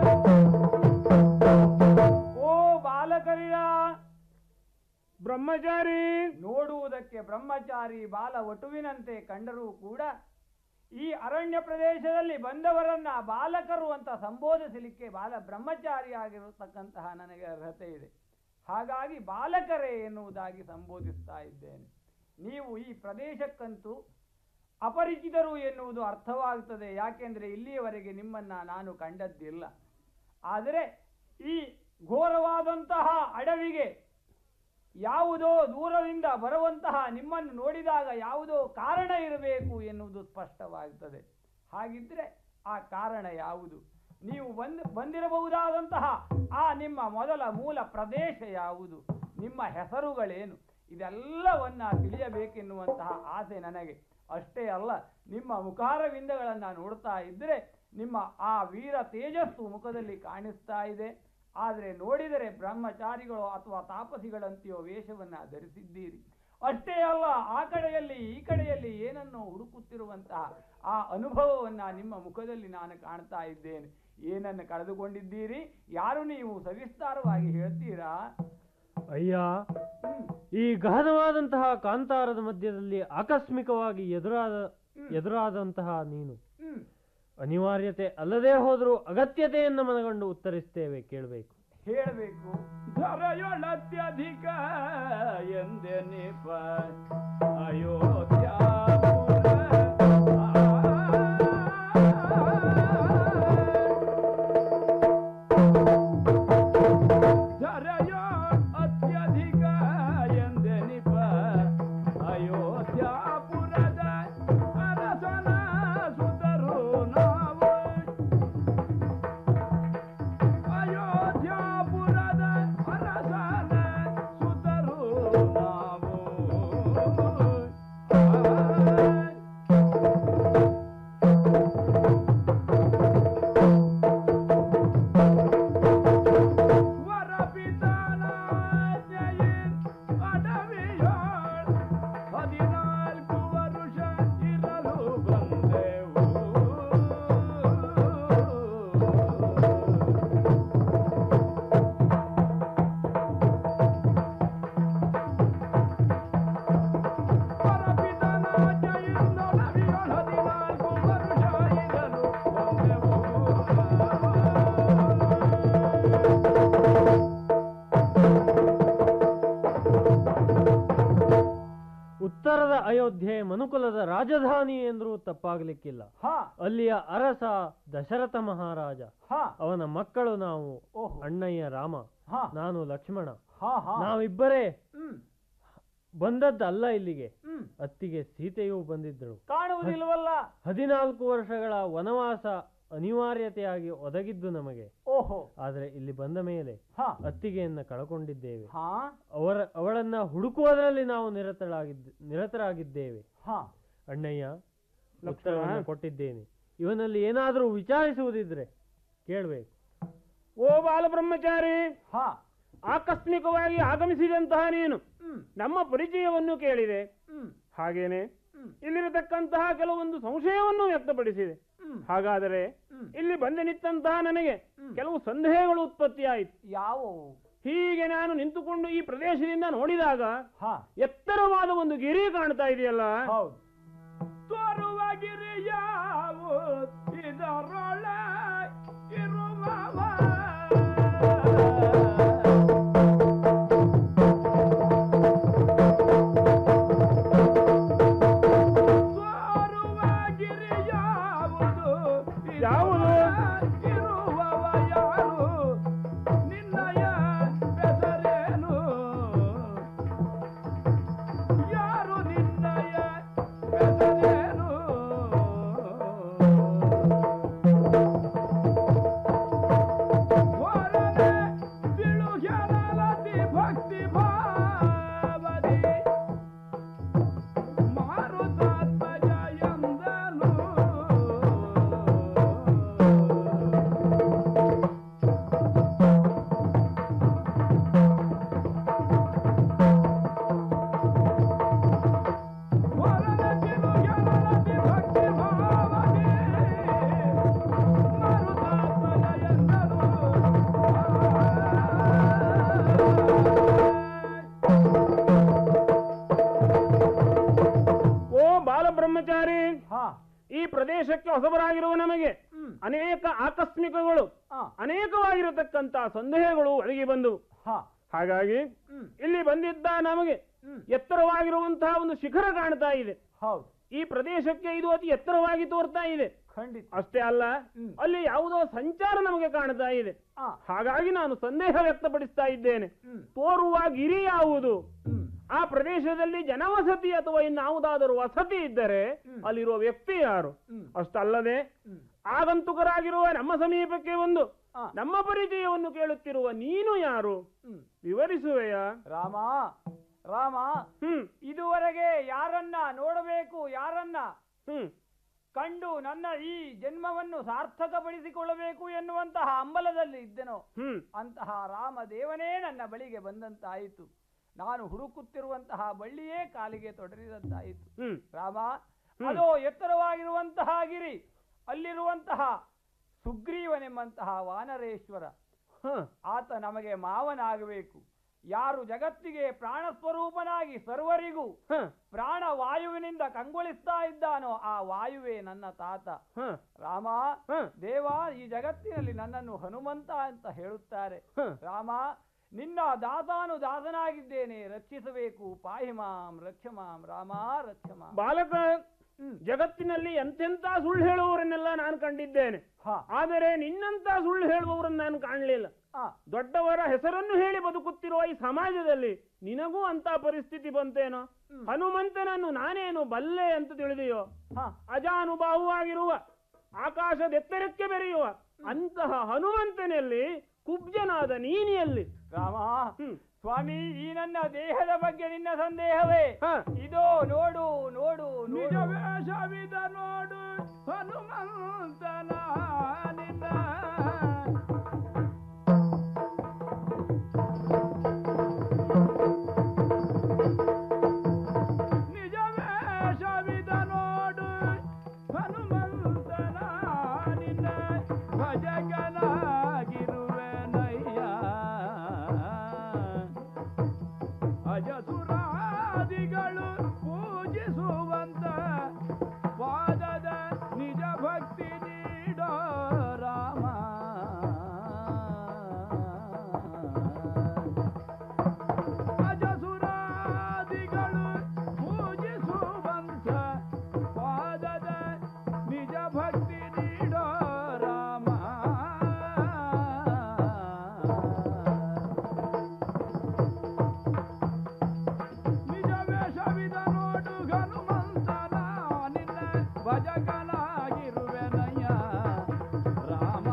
ಓ ಬಾಲಕರಿರ ಬ್ರಹ್ಮಚಾರಿ ನೋಡುವುದಕ್ಕೆ ಬ್ರಹ್ಮಚಾರಿ ಬಾಲ ವಟುವಿನಂತೆ ಕಂಡರೂ ಕೂಡ ಈ ಅರಣ್ಯ ಪ್ರದೇಶದಲ್ಲಿ ಬಂದವರನ್ನ ಬಾಲಕರು ಅಂತ ಸಂಬೋಧಿಸಲಿಕ್ಕೆ ಬಾಲ ಬ್ರಹ್ಮಚಾರಿಯಾಗಿರತಕ್ಕಂತಹ ನನಗೆ ಅರ್ಹತೆ ಇದೆ ಹಾಗಾಗಿ ಬಾಲಕರೇ ಎನ್ನುವುದಾಗಿ ಸಂಬೋಧಿಸ್ತಾ ಇದ್ದೇನೆ ನೀವು ಈ ಪ್ರದೇಶಕ್ಕಂತೂ ಅಪರಿಚಿತರು ಎನ್ನುವುದು ಅರ್ಥವಾಗುತ್ತದೆ ಯಾಕೆಂದರೆ ಇಲ್ಲಿಯವರೆಗೆ ನಿಮ್ಮನ್ನ ನಾನು ಕಂಡದ್ದಿಲ್ಲ ಆದರೆ ಈ ಘೋರವಾದಂತಹ ಅಡವಿಗೆ ಯಾವುದೋ ದೂರದಿಂದ ಬರುವಂತಹ ನಿಮ್ಮನ್ನು ನೋಡಿದಾಗ ಯಾವುದೋ ಕಾರಣ ಇರಬೇಕು ಎನ್ನುವುದು ಸ್ಪಷ್ಟವಾಗುತ್ತದೆ ಹಾಗಿದ್ರೆ ಆ ಕಾರಣ ಯಾವುದು ನೀವು ಬಂದ್ ಬಂದಿರಬಹುದಾದಂತಹ ಆ ನಿಮ್ಮ ಮೊದಲ ಮೂಲ ಪ್ರದೇಶ ಯಾವುದು ನಿಮ್ಮ ಹೆಸರುಗಳೇನು ಇದೆಲ್ಲವನ್ನ ತಿಳಿಯಬೇಕೆನ್ನುವಂತಹ ಆಸೆ ನನಗೆ ಅಷ್ಟೇ ಅಲ್ಲ ನಿಮ್ಮ ಮುಖಾರವಿಂದಗಳನ್ನು ನೋಡ್ತಾ ಇದ್ದರೆ ನಿಮ್ಮ ಆ ವೀರ ತೇಜಸ್ಸು ಮುಖದಲ್ಲಿ ಕಾಣಿಸ್ತಾ ಇದೆ ಆದರೆ ನೋಡಿದರೆ ಬ್ರಹ್ಮಚಾರಿಗಳು ಅಥವಾ ತಾಪಸಿಗಳಂತೆಯೋ ವೇಷವನ್ನು ಧರಿಸಿದ್ದೀರಿ ಅಷ್ಟೇ ಅಲ್ಲ ಆ ಕಡೆಯಲ್ಲಿ ಈ ಕಡೆಯಲ್ಲಿ ಏನನ್ನೋ ಹುಡುಕುತ್ತಿರುವಂತಹ ಆ ಅನುಭವವನ್ನ ನಿಮ್ಮ ಮುಖದಲ್ಲಿ ನಾನು ಕಾಣ್ತಾ ಇದ್ದೇನೆ ಏನನ್ನು ಕಳೆದುಕೊಂಡಿದ್ದೀರಿ ಯಾರು ನೀವು ಸವಿಸ್ತಾರವಾಗಿ ಹೇಳ್ತೀರಾ ಅಯ್ಯ ಈ ಗಹನವಾದಂತಹ ಕಾಂತಾರದ ಮಧ್ಯದಲ್ಲಿ ಆಕಸ್ಮಿಕವಾಗಿ ಎದುರಾದ ಎದುರಾದಂತಹ ನೀನು ಅನಿವಾರ್ಯತೆ ಅಲ್ಲದೆ ಹೋದರೂ ಅಗತ್ಯತೆಯನ್ನು ಮನಗಂಡು ಉತ್ತರಿಸ್ತೇವೆ ಕೇಳಬೇಕು ಹೇಳಬೇಕು ಧರೆಯೊಳತ್ಯಧಿಕ ಎಂದೆನಿಪ ಅಯೋಧ್ಯ ಧರೆಯೋ ಅತ್ಯಧಿಕ ರಾಜಧಾನಿ ಎಂದ್ರೂ ತಪ್ಪಾಗ್ಲಿಕ್ಕಿಲ್ಲ ಅಲ್ಲಿಯ ಅರಸ ದಶರಥ ಮಹಾರಾಜ ಅವನ ಮಕ್ಕಳು ನಾವು ಅಣ್ಣಯ್ಯ ರಾಮ ನಾನು ಲಕ್ಷ್ಮಣ ನಾವಿಬ್ಬರೇ ಬಂದದ್ದಲ್ಲ ಇಲ್ಲಿಗೆ ಅತ್ತಿಗೆ ಸೀತೆಯೂ ಬಂದಿದ್ದಳು ಕಾಣುವುದಿಲ್ವಲ್ಲ ಹದಿನಾಲ್ಕು ವರ್ಷಗಳ ವನವಾಸ ಅನಿವಾರ್ಯತೆಯಾಗಿ ಒದಗಿದ್ದು ನಮಗೆ ಓಹೋ ಆದ್ರೆ ಇಲ್ಲಿ ಬಂದ ಮೇಲೆ ಅತ್ತಿಗೆಯನ್ನ ಕಳಕೊಂಡಿದ್ದೇವೆ ಹಾ ಅವರ ಅವಳನ್ನ ಹುಡುಕುವುದರಲ್ಲಿ ನಾವು ನಿರತರಾಗಿದ್ದ ನಿರತರಾಗಿದ್ದೇವೆ ಹಾ ಅಣ್ಣಯ್ಯ ಉತ್ತರವನ್ನ ಕೊಟ್ಟಿದ್ದೇನೆ ಇವನಲ್ಲಿ ಏನಾದರೂ ವಿಚಾರಿಸುವುದಿದ್ರೆ ಕೇಳಬೇಕು ಓ ಬಾಲಬ್ರಹ್ಮಚಾರಿ ಹಾ ಆಕಸ್ಮಿಕವಾಗಿ ಆಗಮಿಸಿದಂತಹ ನೀನು ನಮ್ಮ ಪರಿಚಯವನ್ನು ಕೇಳಿದೆ ಹಾಗೇನೆ ಇಲ್ಲಿರತಕ್ಕಂತಹ ಕೆಲವೊಂದು ಸಂಶಯವನ್ನು ವ್ಯಕ್ತಪಡಿಸಿದೆ ಹಾಗಾದರೆ ಇಲ್ಲಿ ಬಂದು ನಿಂತಹ ನನಗೆ ಕೆಲವು ಸಂದೇಹಗಳು ಉತ್ಪತ್ತಿಯಾಯಿತು ಯಾವುವು ಹೀಗೆ ನಾನು ನಿಂತುಕೊಂಡು ಈ ಪ್ರದೇಶದಿಂದ ನೋಡಿದಾಗ ಎತ್ತರವಾದ ಒಂದು ಗಿರಿ ಕಾಣ್ತಾ ಇದೆಯಲ್ಲ ತೋರುವ ಗಿರಿಯಾವು ಇದರೊಳ ಇರುವವ ತೋರುವ ಗಿರಿಯಾವುದು ಯಾವುದು ಇರುವವ ಯಾರು ನಿನ್ನಯ ಹೆಸರೇನು ಯಾರು ನಿನ್ನಯ ಹೆಸರೇನು ಹೊರನೆ ತಿಳುಗೆರಳತಿ ಭಕ್ತಿ ಭಾವದಿ ಮಾರುತಾತ್ಮಜ ಎಂದನು ಹೊರನೆ ತಿಳುಗೆರಳತಿ ಭಕ್ತಿ ಭಾವದಿ ಮಾರುತಾತ್ಮಜ ಎಂದನು ಓ ಬಾಲಬ್ರಹ್ಮಚಾರಿ ಈ ಪ್ರದೇಶಕ್ಕೆ ಹೊಸಬರಾಗಿರುವ ನಮಗೆ ಅನೇಕ ಆಕಸ್ಮಿಕಗಳು ಅನೇಕವಾಗಿರತಕ್ಕಂತ ಸಂದೇಹಗಳು ಒಳಗೆ ಬಂದವು ಹಾಗಾಗಿ ಇಲ್ಲಿ ಬಂದಿದ್ದ ನಮಗೆ ಎತ್ತರವಾಗಿರುವಂತಹ ಒಂದು ಶಿಖರ ಕಾಣ್ತಾ ಇದೆ ಹೌದು ಈ ಪ್ರದೇಶಕ್ಕೆ ಇದು ಅತಿ ಎತ್ತರವಾಗಿ ತೋರ್ತಾ ಇದೆ ಖಂಡಿತ ಅಷ್ಟೇ ಅಲ್ಲ ಅಲ್ಲಿ ಯಾವುದೋ ಸಂಚಾರ ನಮಗೆ ಕಾಣ್ತಾ ಇದೆ ಹಾಗಾಗಿ ನಾನು ಸಂದೇಹ ವ್ಯಕ್ತಪಡಿಸ್ತಾ ಇದ್ದೇನೆ ತೋರುವ ಗಿರಿ ಯಾವುದು ಆ ಪ್ರದೇಶದಲ್ಲಿ ಜನವಸತಿ ಅಥವಾ ಇನ್ನಾವುದಾದರೂ ವಸತಿ ಇದ್ದರೆ ಅಲ್ಲಿರುವ ವ್ಯಕ್ತಿ ಯಾರು ಅಷ್ಟಲ್ಲದೆ ಆಗಂತುಕರಾಗಿರುವ ನಮ್ಮ ಸಮೀಪಕ್ಕೆ ಒಂದು ನಮ್ಮ ಪರಿಚಯವನ್ನು ಕೇಳುತ್ತಿರುವ ನೀನು ಯಾರು ವಿವರಿಸುವೆಯಾ ರಾಮ ರಾಮ ಇದುವರೆಗೆ ಯಾರನ್ನ ನೋಡಬೇಕು ಯಾರನ್ನ ಕಂಡು ನನ್ನ ಈ ಜನ್ಮವನ್ನು ಸಾರ್ಥಕಪಡಿಸಿಕೊಳ್ಳಬೇಕು ಎನ್ನುವಂತಹ ಅಂಬಲದಲ್ಲಿ ಇದ್ದೆನೋ ಅಂತಹ ರಾಮದೇವನೇ ನನ್ನ ಬಳಿಗೆ ಬಂದಂತಾಯಿತು ನಾನು ಹುಡುಕುತ್ತಿರುವಂತಹ ಬಳ್ಳಿಯೇ ಕಾಲಿಗೆ ತೊಡರಿದಂತಾಯಿತು ರಾಮ ಅದೋ ಎತ್ತರವಾಗಿರುವಂತಹ ಗಿರಿ ಅಲ್ಲಿರುವಂತಹ ಸುಗ್ರೀವನೆಂಬಂತಹ ವಾನರೇಶ್ವರ ಆತ ನಮಗೆ ಮಾವನಾಗಬೇಕು ಯಾರು ಜಗತ್ತಿಗೆ ಪ್ರಾಣ ಸ್ವರೂಪನಾಗಿ ಸರ್ವರಿಗೂ ಪ್ರಾಣ ವಾಯುವಿನಿಂದ ಕಂಗೊಳಿಸ್ತಾ ಇದ್ದಾನೋ ಆ ವಾಯುವೇ ನನ್ನ ತಾತ ರಾಮ ದೇವ ಈ ಜಗತ್ತಿನಲ್ಲಿ ನನ್ನನ್ನು ಹನುಮಂತ ಅಂತ ಹೇಳುತ್ತಾರೆ ರಾಮ ನಿನ್ನ ದಾತಾನು ದಾಸನಾಗಿದ್ದೇನೆ ರಕ್ಷಿಸಬೇಕು ಪಾಹಿಮಾಂ ರಕ್ಷಮಾಂ ರಾಮ ರಕ್ಷಮಾಂ ಬಾಲಕ ಜಗತ್ತಿನಲ್ಲಿ ಎಂತೆಂತ ಸುಳ್ಳು ಹೇಳುವವರನ್ನೆಲ್ಲ ನಾನು ಕಂಡಿದ್ದೇನೆ ಆದರೆ ನಿನ್ನಂತ ಸುಳ್ಳು ಹೇಳುವವರನ್ನು ನಾನು ಕಾಣಲಿಲ್ಲ ದೊಡ್ಡವರ ಹೆಸರನ್ನು ಹೇಳಿ ಬದುಕುತ್ತಿರುವ ಈ ಸಮಾಜದಲ್ಲಿ ನಿನಗೂ ಅಂತ ಪರಿಸ್ಥಿತಿ ಬಂತೇನೋ ಹನುಮಂತನನ್ನು ನಾನೇನು ಬಲ್ಲೆ ಅಂತ ತಿಳಿದೆಯೋ ಅಜಾನುಭಾವವಾಗಿರುವ ಆಕಾಶದೆತ್ತರಕ್ಕೆ ಬೆರೆಯುವ ಅಂತಹ ಹನುಮಂತನಲ್ಲಿ ಕುಬ್ಜನಾದ ನೀನಿಯಲ್ಲಿ ರಾಮ ಸ್ವಾಮಿ ಈ ನನ್ನ ದೇಹದ ಬಗ್ಗೆ ನಿನ್ನ ಸಂದೇಹವೇ ಇದೋ ನೋಡು ನೋಡು ನಿಜ ವೇಷವಿದ ನೋಡು ಹನುಮಂತನ ನಿನ್ನ ನಿಜ ವೇಷವಿದ ನೋಡು ಹನುಮಂತನ ನಿನ್ನ ಭಜಗನಾಗಿರುವೆನಯ್ಯ ಅಜಸುರಾದಿಗಳು ಪೂಜಿಸುವಂತ ಪಾದದ ನಿಜ ಭಕ್ತಿ ನೀಡುವೆನಯ್ಯ ಭಕ್ತಿ ನೀಡೋ ರಾಮ ನಿಜ ವೇಷವಿದ ನೋಡು ಹನುಮಂತನ ನಿನ್ನ ಭಜಕನಾಗಿರುವೆನಯ್ಯ ರಾಮ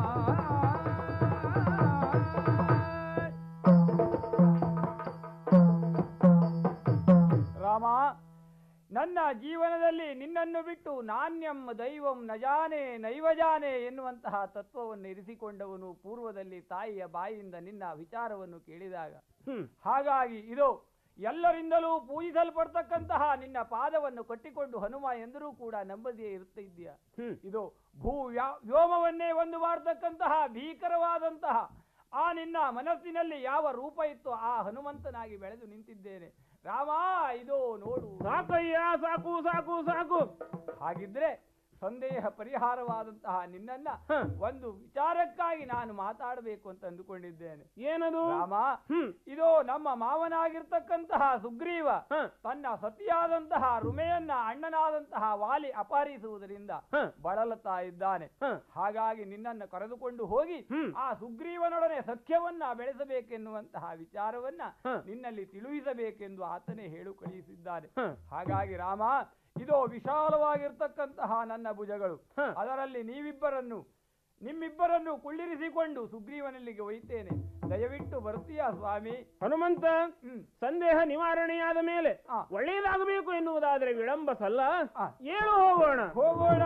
ರಾಮ ನನ್ನ ಜೀವನದಲ್ಲಿ ನಿನ್ನನ್ನು ಬಿಟ್ಟು ನಾಣ್ಯಂ ದೈವಂ ನಜಾನೆ ನೈವಜಾನೆ ಎನ್ನುವಂತಹ ತತ್ವವನ್ನು ಇರಿಸಿಕೊಂಡವನು ಪೂರ್ವದಲ್ಲಿ ತಾಯಿಯ ಬಾಯಿಯಿಂದ ನಿನ್ನ ವಿಚಾರವನ್ನು ಕೇಳಿದಾಗ ಹಾಗಾಗಿ ಇದು ಎಲ್ಲರಿಂದಲೂ ಪೂಜಿಸಲ್ಪಡ್ತಕ್ಕಂತಹ ನಿನ್ನ ಪಾದವನ್ನು ಕಟ್ಟಿಕೊಂಡು ಹನುಮ ಎಂದರೂ ಕೂಡ ನಂಬದಿಯೇ ಇರುತ್ತಿದ್ದೀಯ ಇದು ಭೂ ವ್ಯಾ- ವ್ಯೋಮವನ್ನೇ ಒಂದು ಮಾಡತಕ್ಕಂತಹ ಭೀಕರವಾದಂತಹ ಆ ನಿನ್ನ ಮನಸ್ಸಿನಲ್ಲಿ ಯಾವ ರೂಪ ಇತ್ತು ಆ ಹನುಮಂತನಾಗಿ ಬೆಳೆದು ನಿಂತಿದ್ದೇನೆ ರಾಮ ಇದು ನೋಡು ಸಾಕಯ್ಯ ಸಾಕು ಸಾಕು ಸಾಕು ಹಾಗಿದ್ರೆ ಸಂದೇಹ ಪರಿಹಾರವಾದಂತಹ ನಿನ್ನನ್ನ ಒಂದು ವಿಚಾರಕ್ಕಾಗಿ ನಾನು ಮಾತಾಡಬೇಕು ಅಂತ ಅಂದುಕೊಂಡಿದ್ದೇನೆ ಏನದು ರಾಮ ಇದು ನಮ್ಮ ಮಾವನಾಗಿರ್ತಕ್ಕಂತಹ ಸುಗ್ರೀವ ತನ್ನ ಸತಿಯಾದಂತಹ ರುಮೆಯನ್ನ ಅಣ್ಣನಾದಂತಹ ವಾಲಿ ಅಪಹರಿಸುವುದರಿಂದ ಬಳಲುತ್ತಾ ಇದ್ದಾನೆ ಹಾಗಾಗಿ ನಿನ್ನನ್ನು ಕರೆದುಕೊಂಡು ಹೋಗಿ ಆ ಸುಗ್ರೀವನೊಡನೆ ಸಖ್ಯವನ್ನ ಬೆಳೆಸಬೇಕೆನ್ನುವಂತಹ ವಿಚಾರವನ್ನ ನಿನ್ನಲ್ಲಿ ತಿಳಿಸಬೇಕೆಂದು ಆತನೇ ಹೇಳು ಕಳುಹಿಸಿದ್ದಾನೆ ಹಾಗಾಗಿ ರಾಮ ಇದು ವಿಶಾಲವಾಗಿರ್ತಕ್ಕಂತಹ ನನ್ನ ಭುಜಗಳು ಅದರಲ್ಲಿ ನೀವಿಬ್ಬರನ್ನು ನಿಮ್ಮಿಬ್ಬರನ್ನು ಕುಳ್ಳಿರಿಸಿಕೊಂಡು ಸುಗ್ರೀವನಲ್ಲಿಗೆ ಒಯ್ತೇನೆ ದಯವಿಟ್ಟು ಬರ್ತೀಯಾ ಸ್ವಾಮಿ ಹನುಮಂತ ಸಂದೇಹ ನಿವಾರಣೆಯಾದ ಮೇಲೆ ಒಳ್ಳೆಯದಾಗಬೇಕು ಎನ್ನುವುದಾದರೆ ವಿಳಂಬ ಸಲ್ಲ ಏಳು ಹೋಗೋಣ ಹೋಗೋಣ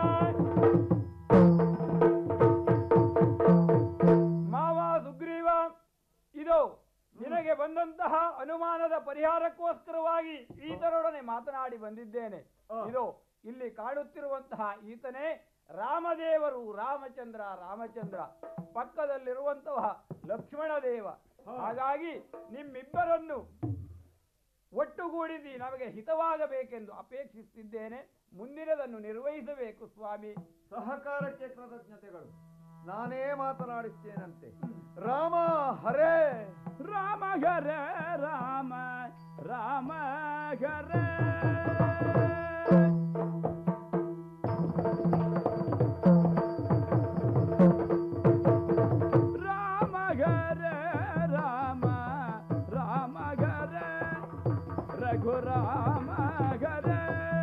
ಮಾವ ಸುಗ್ರೀವ ಇದು ನಿನಗೆ ಬಂದಂತಹ ಅನುಮಾನದ ಪರಿಹಾರಕ್ಕೋಸ್ಕರವಾಗಿ ಈತನೊಡನೆ ಮಾತನಾಡಿ ಬಂದಿದ್ದೇನೆ ಇದು ಇಲ್ಲಿ ಕಾಣುತ್ತಿರುವಂತಹ ಈತನೇ ರಾಮದೇವರು ರಾಮಚಂದ್ರ ರಾಮಚಂದ್ರ ಪಕ್ಕದಲ್ಲಿರುವಂತಹ ಲಕ್ಷ್ಮಣ ದೇವ ಹಾಗಾಗಿ ನಿಮ್ಮಿಬ್ಬರನ್ನು ಒಟ್ಟುಗೂಡಿಸಿ ನಮಗೆ ಹಿತವಾಗಬೇಕೆಂದು ಅಪೇಕ್ಷಿಸುತ್ತಿದ್ದೇನೆ ಮುಂದಿನದನ್ನು ನಿರ್ವಹಿಸಬೇಕು ಸ್ವಾಮಿ ಸಹಕಾರಕ್ಕೆ ಕೃತಜ್ಞತೆಗಳು ನಾನೇ ಮಾತನಾಡಿಸ್ತೇನಂತೆ ರಾಮ ಹರೇ ರಾಮ ಹರೇ ರಾಮ ರಾಮ ಹರೇ ರಾಮ ಹರೇ ರಾಮ ರಾಮ ಹರೇ ರಘುರಾಮ ಹರೇ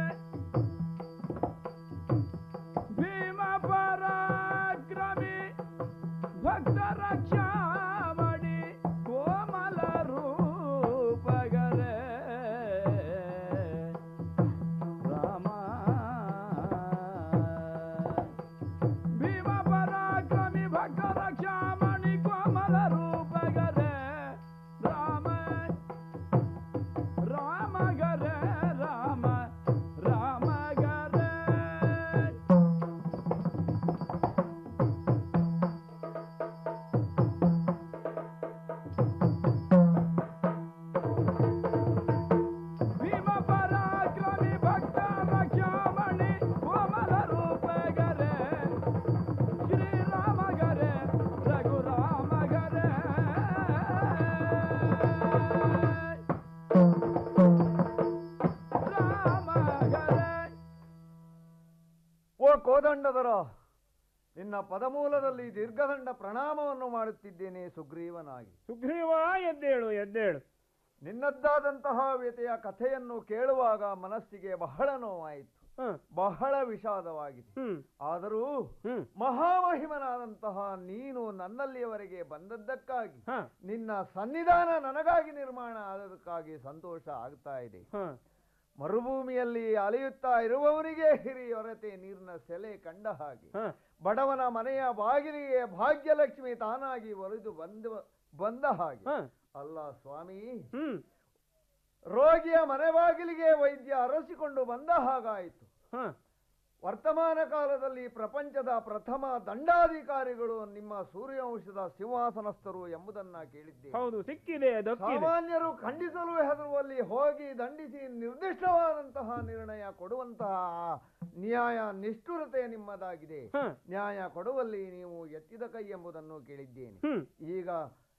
ಭೀಮ ಪರಾಕ್ರಮಿ ಭಕ್ತ ರಕ್ಷಾಮಣಿ ಕೋಮಲ ರೂಪಗರೇ ರಾಮ ಭೀಮ ಪರಾಕ್ರಮಿ ಭಕ್ತ ರಕ್ಷಾಮಣಿ ಕೋಮಲ ರೂಪಗರೇ ರಾಮ ರಾಮ ಗರೇ ರಾಮ ರಾಮ ಗರೇ ಭೀಮ ಪರಾಕ್ರಮಿ ಭಕ್ತ ರಕ್ಷಾಮಣಿ ಕೋಮಲ ರೂಪಗರೇ ಶ್ರೀರಾಮ ಗರೇ ರಘುರಾಮ ಗರೇ ರಾಮ ಗರೇ ಓ ಕೋದಂಡದರ ನಿನ್ನ ಪದಮೂಲದಲ್ಲಿ ದೀರ್ಘದಂಡ ಪ್ರಣಾಮವನ್ನು ಮಾಡುತ್ತಿದ್ದೇನೆ ಸುಗ್ರೀವನಾಗಿ ಸುಗ್ರೀವ ಎದ್ದೇಳು ಎದ್ದೇಳು ನಿನ್ನದ್ದಾದಂತಹ ವ್ಯತೆಯ ಕಥೆಯನ್ನು ಕೇಳುವಾಗ ಮನಸ್ಸಿಗೆ ಬಹಳ ನೋವಾಯಿತು ಬಹಳ ವಿಷಾದವಾಗಿದೆ ಆದರೂ ಮಹಾಮಹಿಮನಾದಂತಹ ನೀನು ನನ್ನಲ್ಲಿಯವರೆಗೆ ಬಂದದ್ದಕ್ಕಾಗಿ ನಿನ್ನ ಸನ್ನಿಧಾನ ನನಗಾಗಿ ನಿರ್ಮಾಣ ಆದದಕ್ಕಾಗಿ ಸಂತೋಷ ಆಗ್ತಾ ಇದೆ ಮರುಭೂಮಿಯಲ್ಲಿ ಅಲೆಯುತ್ತಾ ಇರುವವರಿಗೆ ಹಿರಿಯೊರತೆ ನೀರಿನ ಸೆಲೆ ಕಂಡ ಹಾಗೆ ಬಡವನ ಮನೆಯ ಬಾಗಿಲಿಗೆ ಭಾಗ್ಯಲಕ್ಷ್ಮಿ ತಾನಾಗಿ ಒಲಿದು ಬಂದ ಬಂದ ಹಾಗೆ ಅಲ್ಲ ಸ್ವಾಮಿ ರೋಗಿಯ ಮನೆ ಬಾಗಿಲಿಗೆ ವೈದ್ಯ ಅರಸಿಕೊಂಡು ಬಂದ ಹಾಗಾಯಿತು ವರ್ತಮಾನ ಕಾಲದಲ್ಲಿ ಪ್ರಪಂಚದ ಪ್ರಥಮ ದಂಡಾಧಿಕಾರಿಗಳು ನಿಮ್ಮ ಸೂರ್ಯವಂಶದ ಸಿಂಹಾಸನಸ್ಥರು ಎಂಬುದನ್ನ ಕೇಳಿದ್ದೇವೆ ಹೌದು ಸಿಕ್ಕಿದೆ ದಕ್ಕಿದೆ ಸಾಮಾನ್ಯರು ಖಂಡಿಸಲು ಹೆದರುವಲ್ಲಿ ಹೋಗಿ ದಂಡಿಸಿ ನಿರ್ದಿಷ್ಟವಾದಂತಹ ನಿರ್ಣಯ ಕೊಡುವಂತಹ ನ್ಯಾಯ ನಿಷ್ಠುರತೆ ನಿಮ್ಮದಾಗಿದೆ ನ್ಯಾಯ ಕೊಡುವಲ್ಲಿ ನೀವು ಎತ್ತಿದ ಕೈ ಎಂಬುದನ್ನು ಕೇಳಿದ್ದೇನೆ ಈಗ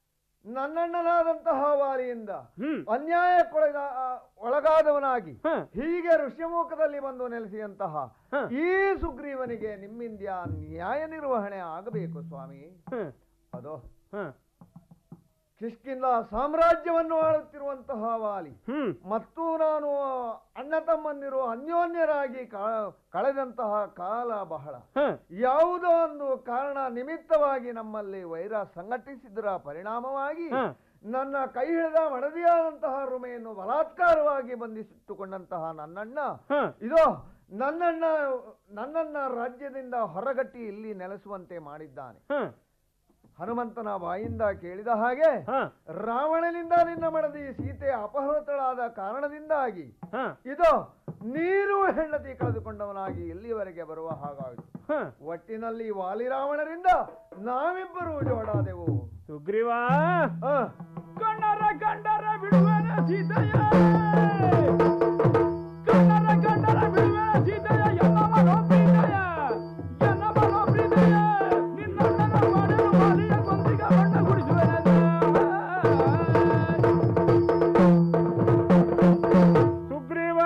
ನನ್ನಣ್ಣನಾದಂತಹ ವಾಲಿಯಿಂದ ಅನ್ಯಾಯಕ್ಕೊಳಗ ಆ, ಒಳಗಾದವನಾಗಿ ಹೀಗೆ ಋಷ್ಯಮುಖದಲ್ಲಿ ಬಂದು ನೆಲೆಸಿದಂತಹ ಈ ಸುಗ್ರೀವನಿಗೆ ನಿಮ್ಮಿಂದ ನ್ಯಾಯ ನಿರ್ವಹಣೆ ಆಗಬೇಕು ಸ್ವಾಮಿ ಅದೋ ಕಿಷ್ಕಿಂದ ಸಾಮ್ರಾಜ್ಯವನ್ನು ಆಳುತ್ತಿರುವಂತಹ ವಾಲಿ ಮತ್ತು ನಾನು ಅಣ್ಣ ತಮ್ಮಂದಿರು ಅನ್ಯೋನ್ಯರಾಗಿ ಕಾ- ಕಳೆದಂತಹ ಕಾಲ ಬಹಳ ಯಾವುದೋ ಒಂದು ಕಾರಣ ನಿಮಿತ್ತವಾಗಿ ನಮ್ಮಲ್ಲಿ ವೈರ ಸಂಘಟಿಸಿದರ ಪರಿಣಾಮವಾಗಿ ನನ್ನ ಕೈ ಹಿಡಿದ ಮಡದಿಯಾದಂತಹ ರುಮೆಯನ್ನು ಬಲಾತ್ಕಾರವಾಗಿ ಬಂಧಿಸಿಟ್ಟುಕೊಂಡಂತಹ ನನ್ನಣ್ಣ ಇದೋ ನನ್ನಣ್ಣ ನನ್ನನ್ನ ರಾಜ್ಯದಿಂದ ಹೊರಗಟ್ಟಿ ಇಲ್ಲಿ ನೆಲೆಸುವಂತೆ ಮಾಡಿದ್ದಾನೆ ಹನುಮಂತನ ಬಾಯಿಂದ ಕೇಳಿದ ಹಾಗೆ ರಾವಣನಿಂದ ನಿನ್ನ ಮಡದಿ ಸೀತೆ ಅಪಹೃತಳಾದ ಕಾರಣದಿಂದಾಗಿ ಇದು ನೀರು ಹೆಂಡತಿ ಕಳೆದುಕೊಂಡವನಾಗಿ ಇಲ್ಲಿವರೆಗೆ ಬರುವ ಹಾಗಾಯಿತು ಒಟ್ಟಿನಲ್ಲಿ ವಾಲಿರಾವಣರಿಂದ ನಾವಿಬ್ಬರು ಜೋಡಾದೆವು ಸುಗ್ರೀವ ಕಣ್ಣರ ಕಂಡರ ಬಿಡುವನ ಸೀತೆಯ ಕಣ್ಣರ ಕಂಡರ ಬಿಡುವನ ಸೀತೆಯ ಎಲ್ಲ ಮನೋಪ್ರೀತೆಯ ಎಲ್ಲ ಮನೋಪ್ರೀತೆಯ ನಿನ್ನಣ್ಣನ ಮಾಡಲು ವಾಲಿಯ ಕೊಂದಿಗ ಬಣ್ಣ ಗುಡಿಸುವೆನ ಸುಗ್ರೀವ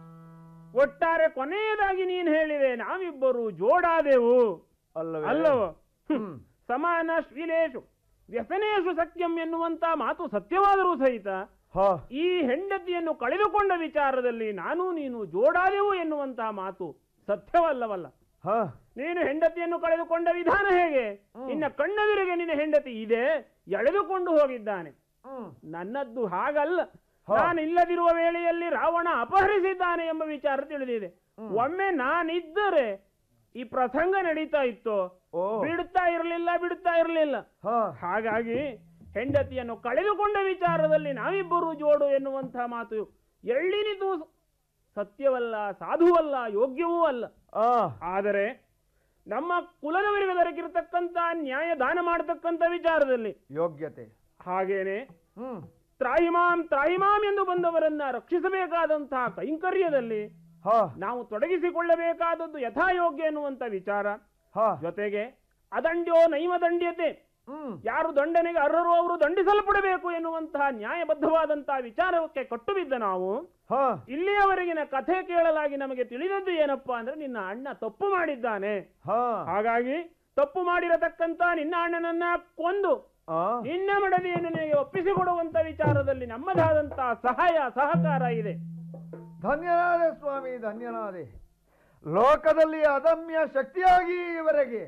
ಒಟ್ಟಾರೆ ಕೊನೆಯದಾಗಿ ನೀನ್ ಹೇಳಿದೆ ನಾವಿಬ್ಬರು ಜೋಡಾದೆವು ಅಲ್ಲವೇ? ಅಲ್ಲವೋ ಹ್ಮ್. ಸಮಾನ ಶ್ರೀಲೇಶು ವ್ಯಸನೇಶು ಸತ್ಯಂ ಎನ್ನುವಂತ ಮಾತು ಸತ್ಯವಾದರೂ ಸಹಿತ ಈ ಹೆಂಡತಿಯನ್ನು ಕಳೆದುಕೊಂಡ ವಿಚಾರದಲ್ಲಿ ನಾನು ನೀನು ಜೋಡಾದೆವು ಎನ್ನುವಂತಹ ಮಾತು ಸತ್ಯವಲ್ಲವಲ್ಲ ನೀನು ಹೆಂಡತಿಯನ್ನು ಕಳೆದುಕೊಂಡ ವಿಧಾನ ಹೇಗೆ ನಿನ್ನ ಕಣ್ಣೆದುರಿಗೆ ನಿನ್ನ ಹೆಂಡತಿ ಇದೆ ಎಳೆದುಕೊಂಡು ಹೋಗಿದ್ದಾನೆ ನನ್ನದ್ದು ಹಾಗಲ್ಲ ನಾನು ಇಲ್ಲದಿರುವ ವೇಳೆಯಲ್ಲಿ ರಾವಣ ಅಪಹರಿಸಿದ್ದಾನೆ ಎಂಬ ವಿಚಾರ ತಿಳಿದಿದೆ ಒಮ್ಮೆ ನಾನಿದ್ದರೆ ಈ ಪ್ರಸಂಗ ನಡೀತಾ ಇತ್ತು ಬಿಡುತ್ತಾ ಇರಲಿಲ್ಲ ಬಿಡುತ್ತಾ ಇರಲಿಲ್ಲ ಹಾಗಾಗಿ ಹೆಂಡತಿಯನ್ನು ಕಳೆದುಕೊಂಡ ವಿಚಾರದಲ್ಲಿ ನಾವಿಬ್ಬರು ಜೋಡು ಎನ್ನುವಂತಹ ಮಾತು ಎಳ್ಳಿನಿದು ಸತ್ಯವಲ್ಲ ಸಾಧುವಲ್ಲ ಯೋಗ್ಯವೂ ಅಲ್ಲ ಆದರೆ ನಮ್ಮ ಕುಲದವರಿಗೆ ದೊರಕಿರತಕ್ಕಂತ ನ್ಯಾಯ ದಾನ ಮಾಡತಕ್ಕಂತ ವಿಚಾರದಲ್ಲಿ ಯೋಗ್ಯತೆ ಹಾಗೇನೆ ತ್ರಾಹಿಮಾಂ ತ್ರಾಹಿಮಾಂ ಎಂದು ಬಂದವರನ್ನ ರಕ್ಷಿಸಬೇಕಾದಂತಹ ಕೈಂಕರ್ಯದಲ್ಲಿ ನಾವು ತೊಡಗಿಸಿಕೊಳ್ಳಬೇಕಾದದ್ದು ಯಥಾಯೋಗ್ಯ ಎನ್ನುವಂತ ವಿಚಾರ ಜೊತೆಗೆ ಅದಂಡ್ಯೋ ನೈವ ದಂಡ್ಯತೆ ಯಾರು ದಂಡನೆಗೆ ಅರ್ಹರು ಅವರು ದಂಡಿಸಲ್ಪಡಬೇಕು ಎನ್ನುವಂತಹ ನ್ಯಾಯಬದ್ಧವಾದಂತಹ ವಿಚಾರಕ್ಕೆ ಕಟ್ಟು ಬಿದ್ದ ನಾವು ಇಲ್ಲಿಯವರೆಗಿನ ಕಥೆ ಕೇಳಲಾಗಿ ನಮಗೆ ತಿಳಿದದ್ದು ಏನಪ್ಪಾ ಅಂದ್ರೆ ನಿನ್ನ ಅಣ್ಣ ತಪ್ಪು ಮಾಡಿದ್ದಾನೆ ಹಾಗಾಗಿ ತಪ್ಪು ಮಾಡಿರತಕ್ಕಂತ ನಿನ್ನ ಅಣ್ಣನನ್ನ ಕೊಂದು ನಿನ್ನ ಮಡದಿಯನ್ನು ನಿನಗೆ ಒಪ್ಪಿಸಿಕೊಡುವಂತ ವಿಚಾರದಲ್ಲಿ ನಮ್ಮದಾದಂತಹ ಸಹಾಯ ಸಹಕಾರ ಇದೆ ಧನ್ಯನಾದೆ ಸ್ವಾಮಿ ಧನ್ಯನಾದೆ ಲೋಕದಲ್ಲಿ ಅದಮ್ಯ ಶಕ್ತಿಯಾಗಿ ಇವರೆಗೆ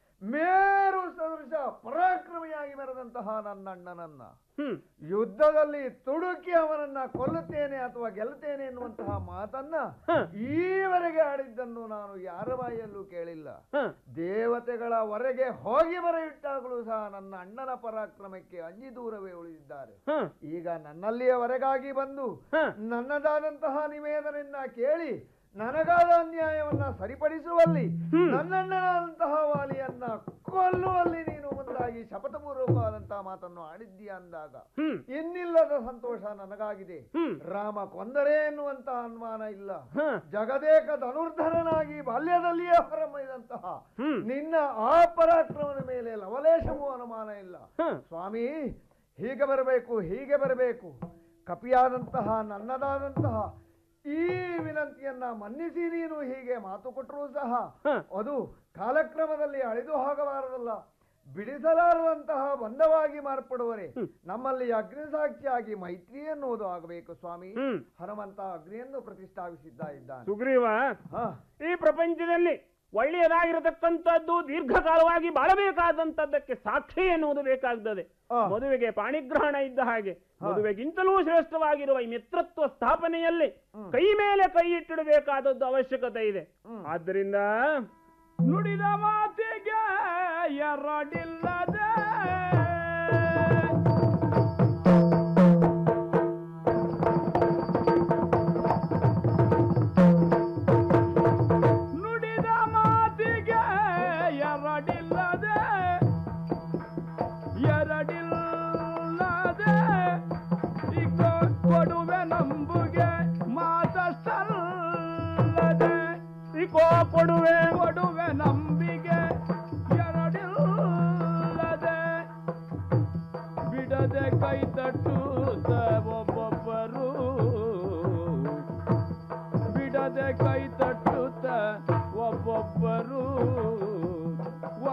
ಮೇರು ಸದೃಶ ಪರಾಕ್ರಮಿಯಾಗಿ ಮೆರೆದಂತಹ ನನ್ನ ಅಣ್ಣನನ್ನ ಯುದ್ಧದಲ್ಲಿ ತುಡುಕಿ ಅವನನ್ನ ಕೊಲ್ಲುತ್ತೇನೆ ಅಥವಾ ಗೆಲ್ಲುತ್ತೇನೆ ಎನ್ನುವಂತಹ ಮಾತನ್ನ ಈವರೆಗೆ ಆಡಿದ್ದನ್ನು ನಾನು ಯಾರ ಬಾಯಲ್ಲೂ ಕೇಳಿಲ್ಲ ದೇವತೆಗಳ ಹೊರಗೆ ಹೋಗಿ ಬರೆಯಿಟ್ಟಾಗಲೂ ಸಹ ನನ್ನ ಅಣ್ಣನ ಪರಾಕ್ರಮಕ್ಕೆ ಅಂಜಿ ದೂರವೇ ಉಳಿದಿದ್ದಾರೆ ಈಗ ನನ್ನಲ್ಲಿಯವರೆಗಾಗಿ ಬಂದು ನನ್ನದಾದಂತಹ ನಿವೇದನೆಯನ್ನ ಕೇಳಿ ನನಗಾದ ಅನ್ಯಾಯವನ್ನ ಸರಿಪಡಿಸುವಲ್ಲಿ ನನ್ನಣ್ಣನಾದಂತಹ ವಾಲಿಯನ್ನ ಕೊಲ್ಲುವಲ್ಲಿ ನೀನು ಮುಂದಾಗಿ ಶಪಥಪೂರ್ವಕವಾದಂತಹ ಮಾತನ್ನು ಆಡಿದ್ದೀಯ ಅಂದಾಗ ಇನ್ನಿಲ್ಲದ ಸಂತೋಷ ನನಗಾಗಿದೆ ರಾಮ ಕೊಂದರೆ ಎನ್ನುವಂತಹ ಅನುಮಾನ ಇಲ್ಲ ಜಗದೇಕ ಧನುರ್ಧರನಾಗಿ ಬಾಲ್ಯದಲ್ಲಿಯೇ ಹೊರಮೈದಂತಹ ನಿನ್ನ ಆ ಪರಾಕ್ರಮದ ಮೇಲೆ ಲವಲೇಶವೂ ಅನುಮಾನ ಇಲ್ಲ ಸ್ವಾಮಿ ಹೀಗೆ ಬರಬೇಕು ಹೀಗೆ ಬರಬೇಕು ಕಪಿಯಾದಂತಹ ನನ್ನದಾದಂತಹ ಈ ವಿನಂತಿಯನ್ನ ಮನ್ನಿಸಿ ನೀನು ಹೀಗೆ ಮಾತು ಕೊಟ್ಟರೂ ಸಹ ಅದು ಕಾಲಕ್ರಮದಲ್ಲಿ ಅಳಿದು ಹೋಗಬಾರದಲ್ಲ ಬಿಡಿಸಲಾರದಂತಹ ಬಂಧವಾಗಿ ಮಾರ್ಪಡುವರೆ ನಮ್ಮಲ್ಲಿ ಅಗ್ನಿ ಸಾಕ್ಷಿಯಾಗಿ ಮೈತ್ರಿ ಎನ್ನುವುದು ಆಗಬೇಕು ಸ್ವಾಮಿ ಹನುಮಂತ ಅಗ್ನಿಯನ್ನು ಪ್ರತಿಷ್ಠಾಪಿಸಿದ್ದ ಇದ್ದಾನೆ ಸುಗ್ರೀವ ಈ ಪ್ರಪಂಚದಲ್ಲಿ ಒಳ್ಳೆಯದಾಗಿರತಕ್ಕಂಥದ್ದು ದೀರ್ಘಕಾಲವಾಗಿ ಬಾಳಬೇಕಾದಂತದ್ದಕ್ಕೆ ಸಾಕ್ಷಿ ಎನ್ನುವುದು ಬೇಕಾಗ್ತದೆ ಮದುವೆಗೆ ಪಾಣಿಗ್ರಹಣ ಇದ್ದ ಹಾಗೆ ಮದುವೆಗಿಂತಲೂ ಶ್ರೇಷ್ಠವಾಗಿರುವ ಈ ಮಿತ್ರತ್ವ ಸ್ಥಾಪನೆಯಲ್ಲಿ ಕೈ ಮೇಲೆ ಕೈ ಇಟ್ಟಿಡಬೇಕಾದದ್ದು ಅವಶ್ಯಕತೆ ಇದೆ ಆದ್ದರಿಂದ ನುಡಿದ ಮಾತಿಗೆ ಎರಡಿಲ್ಲದೆ ನುಡಿದ ಮಾತಿಗೆ ಎರಡಿಲ್ಲದೆ ಎರಡಿಲ್ಲದೆ ಈಗ ಕೊಡುವೆ ನಂಬುಗೆ ಮಾತಷ್ಟಲ್ಲದೆ ಇಕೋ ಕೊಡುವೆ ಕೊಡುವೆ ನಂಬಿಗೆ ಎರಡಿಲ್ಲದೆ ಬಿಡ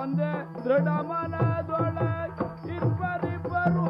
ಒಂದೇ ದೃಢ ಮನದೊಳ ಇಬ್ಬರಿಬ್ಬರು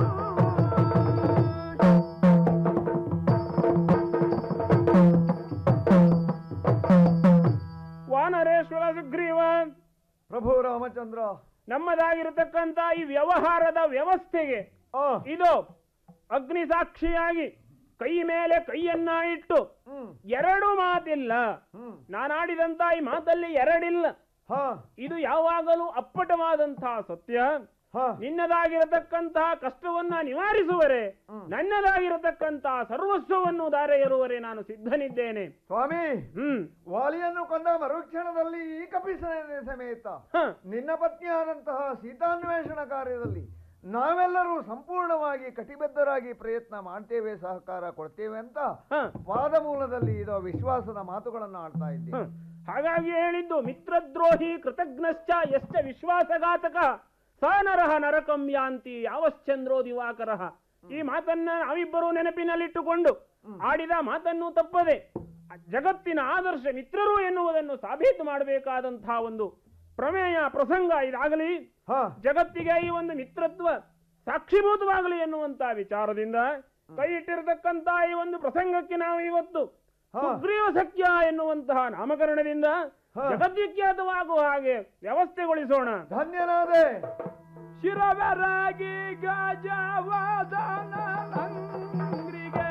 ವಾನರೇಶ್ವರ ಸುಗ್ರೀವ ಪ್ರಭು ರಾಮಚಂದ್ರ ನಮ್ಮದಾಗಿರತಕ್ಕಂತ ಈ ವ್ಯವಹಾರದ ವ್ಯವಸ್ಥೆಗೆ ಇದು ಅಗ್ನಿ ಸಾಕ್ಷಿಯಾಗಿ ಕೈ ಮೇಲೆ ಕೈಯನ್ನ ಇಟ್ಟು ಎರಡು ಮಾತಿಲ್ಲ ನಾನಾಡಿದಂತ ಈ ಮಾತಲ್ಲಿ ಎರಡಿಲ್ಲ ಇದು ಯಾವಾಗಲೂ ಅಪ್ಪಟವಾದಂತಹ ಸತ್ಯ ನಿನ್ನದಾಗಿರತಕ್ಕಂತಹ ಕಷ್ಟವನ್ನ ನಿವಾರಿಸುವರೆ ನನ್ನದಾಗಿರತಕ್ಕಂತಹ ಸರ್ವಸ್ವವನ್ನು ದಾರೆ ಎರುವರೆ ನಾನು ಸಿದ್ಧನಿದ್ದೇನೆ ಸ್ವಾಮಿ ಹ್ಮ್ ವಾಲಿಯನ್ನು ಕೊಂದ ಮರುಕ್ಷಣದಲ್ಲಿ ಈ ಕಪಿಸೇನೆ ಸಮೇತ ನಿನ್ನ ಪತ್ನಿಯಾದಂತಹ ಸೀತಾನ್ವೇಷಣ ಕಾರ್ಯದಲ್ಲಿ ನಾವೆಲ್ಲರೂ ಸಂಪೂರ್ಣವಾಗಿ ಕಟಿಬದ್ಧರಾಗಿ ಪ್ರಯತ್ನ ಮಾಡ್ತೇವೆ ಸಹಕಾರ ಕೊಡ್ತೇವೆ ಅಂತ ಪಾದಮೂಲದಲ್ಲಿ ಇದು ವಿಶ್ವಾಸದ ಮಾತುಗಳನ್ನು ಆಡ್ತಾ ಇದ್ದೇವೆ ಹಾಗಾಗಿ ಹೇಳಿದ್ದು ಮಿತ್ರದ್ರೋಹಿ ಕೃತಜ್ಞಶ್ಚ ಎಷ್ಟ ವಿಶ್ವಾಸಘಾತಕ ಸ ನರಹ ನರಕಂ ಯಾಂತಿ ಯಾವಶ್ಚಂದ್ರೋ ದಿವಾಕರಃ ಈ ಮಾತನ್ನ ನಾವಿಬ್ಬರೂ ನೆನಪಿನಲ್ಲಿಟ್ಟುಕೊಂಡು ಆಡಿದ ಮಾತನ್ನು ತಪ್ಪದೆ ಜಗತ್ತಿನ ಆದರ್ಶ ಮಿತ್ರರು ಎನ್ನುವುದನ್ನು ಸಾಬೀತು ಮಾಡಬೇಕಾದಂತಹ ಒಂದು ಪ್ರಮೇಯ ಪ್ರಸಂಗ ಇದಾಗಲಿ ಜಗತ್ತಿಗೆ ಈ ಒಂದು ಮಿತ್ರತ್ವ ಸಾಕ್ಷಿಭೂತವಾಗಲಿ ಎನ್ನುವಂತ ವಿಚಾರದಿಂದ ಕೈ ಇಟ್ಟಿರತಕ್ಕಂತ ಈ ಒಂದು ಪ್ರಸಂಗಕ್ಕೆ ನಾವು ಇವತ್ತು ಸುಗ್ರೀವ ಸಖ್ಯ ಎನ್ನುವಂತಹ ನಾಮಕರಣದಿಂದ ಜಗದ್ವಿಖ್ಯಾತವಾಗುವ ಹಾಗೆ ವ್ಯವಸ್ಥೆಗೊಳಿಸೋಣ ಧನ್ಯನಾದೆ ಶಿರವೆರಾಗಿ ಗಜವಾದನ ನಂಗ್ರಿಗೆ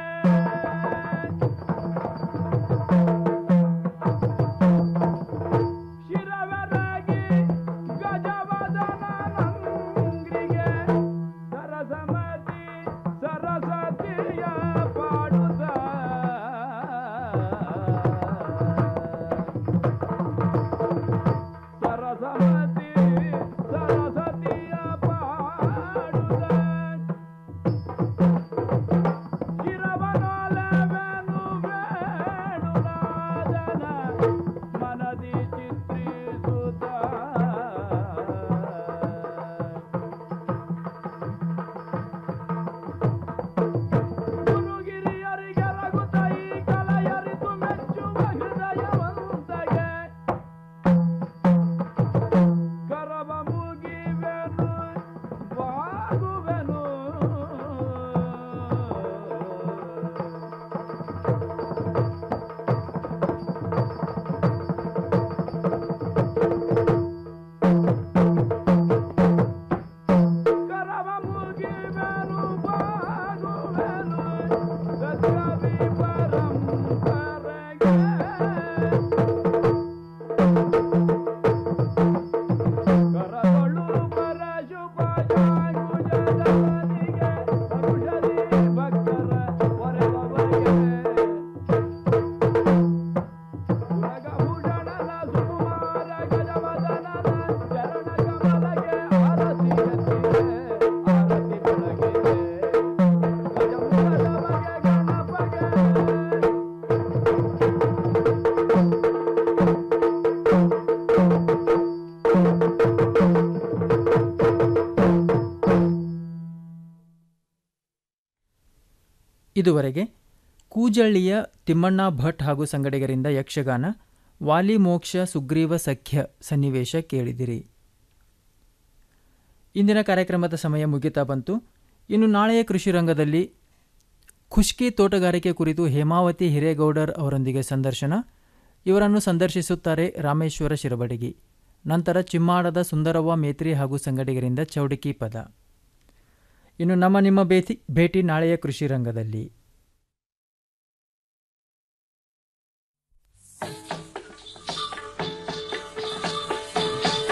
ಶಿರವೆರಾಗಿ ಗಜವಾದನ ನಂಗ್ರಿಗೆ ಸರಸಮತಿ ಸರಸತಿಯ ಪಾಡುತ್ತ ಸರಸಮತಿ ಸರಸತಿಯ ಪಾಡುತ್ತ ಶಿರವನೊಲವೆನು ಬೇಡುನಾದನ ಮನದಿ ಚಿತ್ರಿಸುತ್ತ ಗುರುಗಿರಿಯರಿಗೆ ರಘುತ ಈ ಕಲೆಯರಿತು ಮೆಚ್ಚುವ ಹೃದಯವಂತಗೆ ಕರವ ಮುಗಿವೆನು ಬಾಗುವೆನು ಕರವ ಮುಗಿವೆನು ಬಾಗುವೆನು ಸತ್ಕವಿ ಪರಂಪರೆಗೆ ಕರಗಳು ಪರಶುಭಯಾಗುಜದವನಿಗೆ ಔಷಧಿ ಭಕ್ತರ ಹೊರಬಗೆ ಸುರಗಭೂಷಣನ ಸುಕುಮಾರ ಗಜವದನನ ಚರಣ ಕಮಲಗೆ ಆರತಿ ಎತ್ತಿದೆ ಆರತಿ ಬೆಳಗಿದೆ ಗಜಮುಖದ ಬಗೆ ಗಣಪಗೆ ಇದುವರೆಗೆ ಕೂಜಳ್ಳಿಯ ತಿಮ್ಮಣ್ಣ ಭಟ್ ಹಾಗೂ ಸಂಗಡಿಗರಿಂದ ಯಕ್ಷಗಾನ ವಾಲಿ ಮೋಕ್ಷ ಸುಗ್ರೀವ ಸಖ್ಯ ಸನ್ನಿವೇಶ ಕೇಳಿದಿರಿ ಇಂದಿನ ಕಾರ್ಯಕ್ರಮದ ಸಮಯ ಮುಗಿತಾ ಬಂತು ಇನ್ನು ನಾಳೆಯ ಕೃಷಿ ರಂಗದಲ್ಲಿ ಖುಷ್ಕಿ ತೋಟಗಾರಿಕೆ ಕುರಿತು ಹೇಮಾವತಿ ಹಿರೇಗೌಡರ್ ಅವರೊಂದಿಗೆ ಸಂದರ್ಶನ ಇವರನ್ನು ಸಂದರ್ಶಿಸುತ್ತಾರೆ ರಾಮೇಶ್ವರ ಶಿರಬಡಗಿ ನಂತರ ಚಿಮ್ಮಾಡದ ಸುಂದರವ್ವ ಮೇತ್ರಿ ಹಾಗೂ ಸಂಗಡಿಗರಿಂದ ಚೌಡಿಕಿ ಪದ ಇನ್ನು ನಮ್ಮ ನಿಮ್ಮ ಭೇಟಿ ಭೇಟಿ ನಾಳೆಯ ಕೃಷಿ ರಂಗದಲ್ಲಿ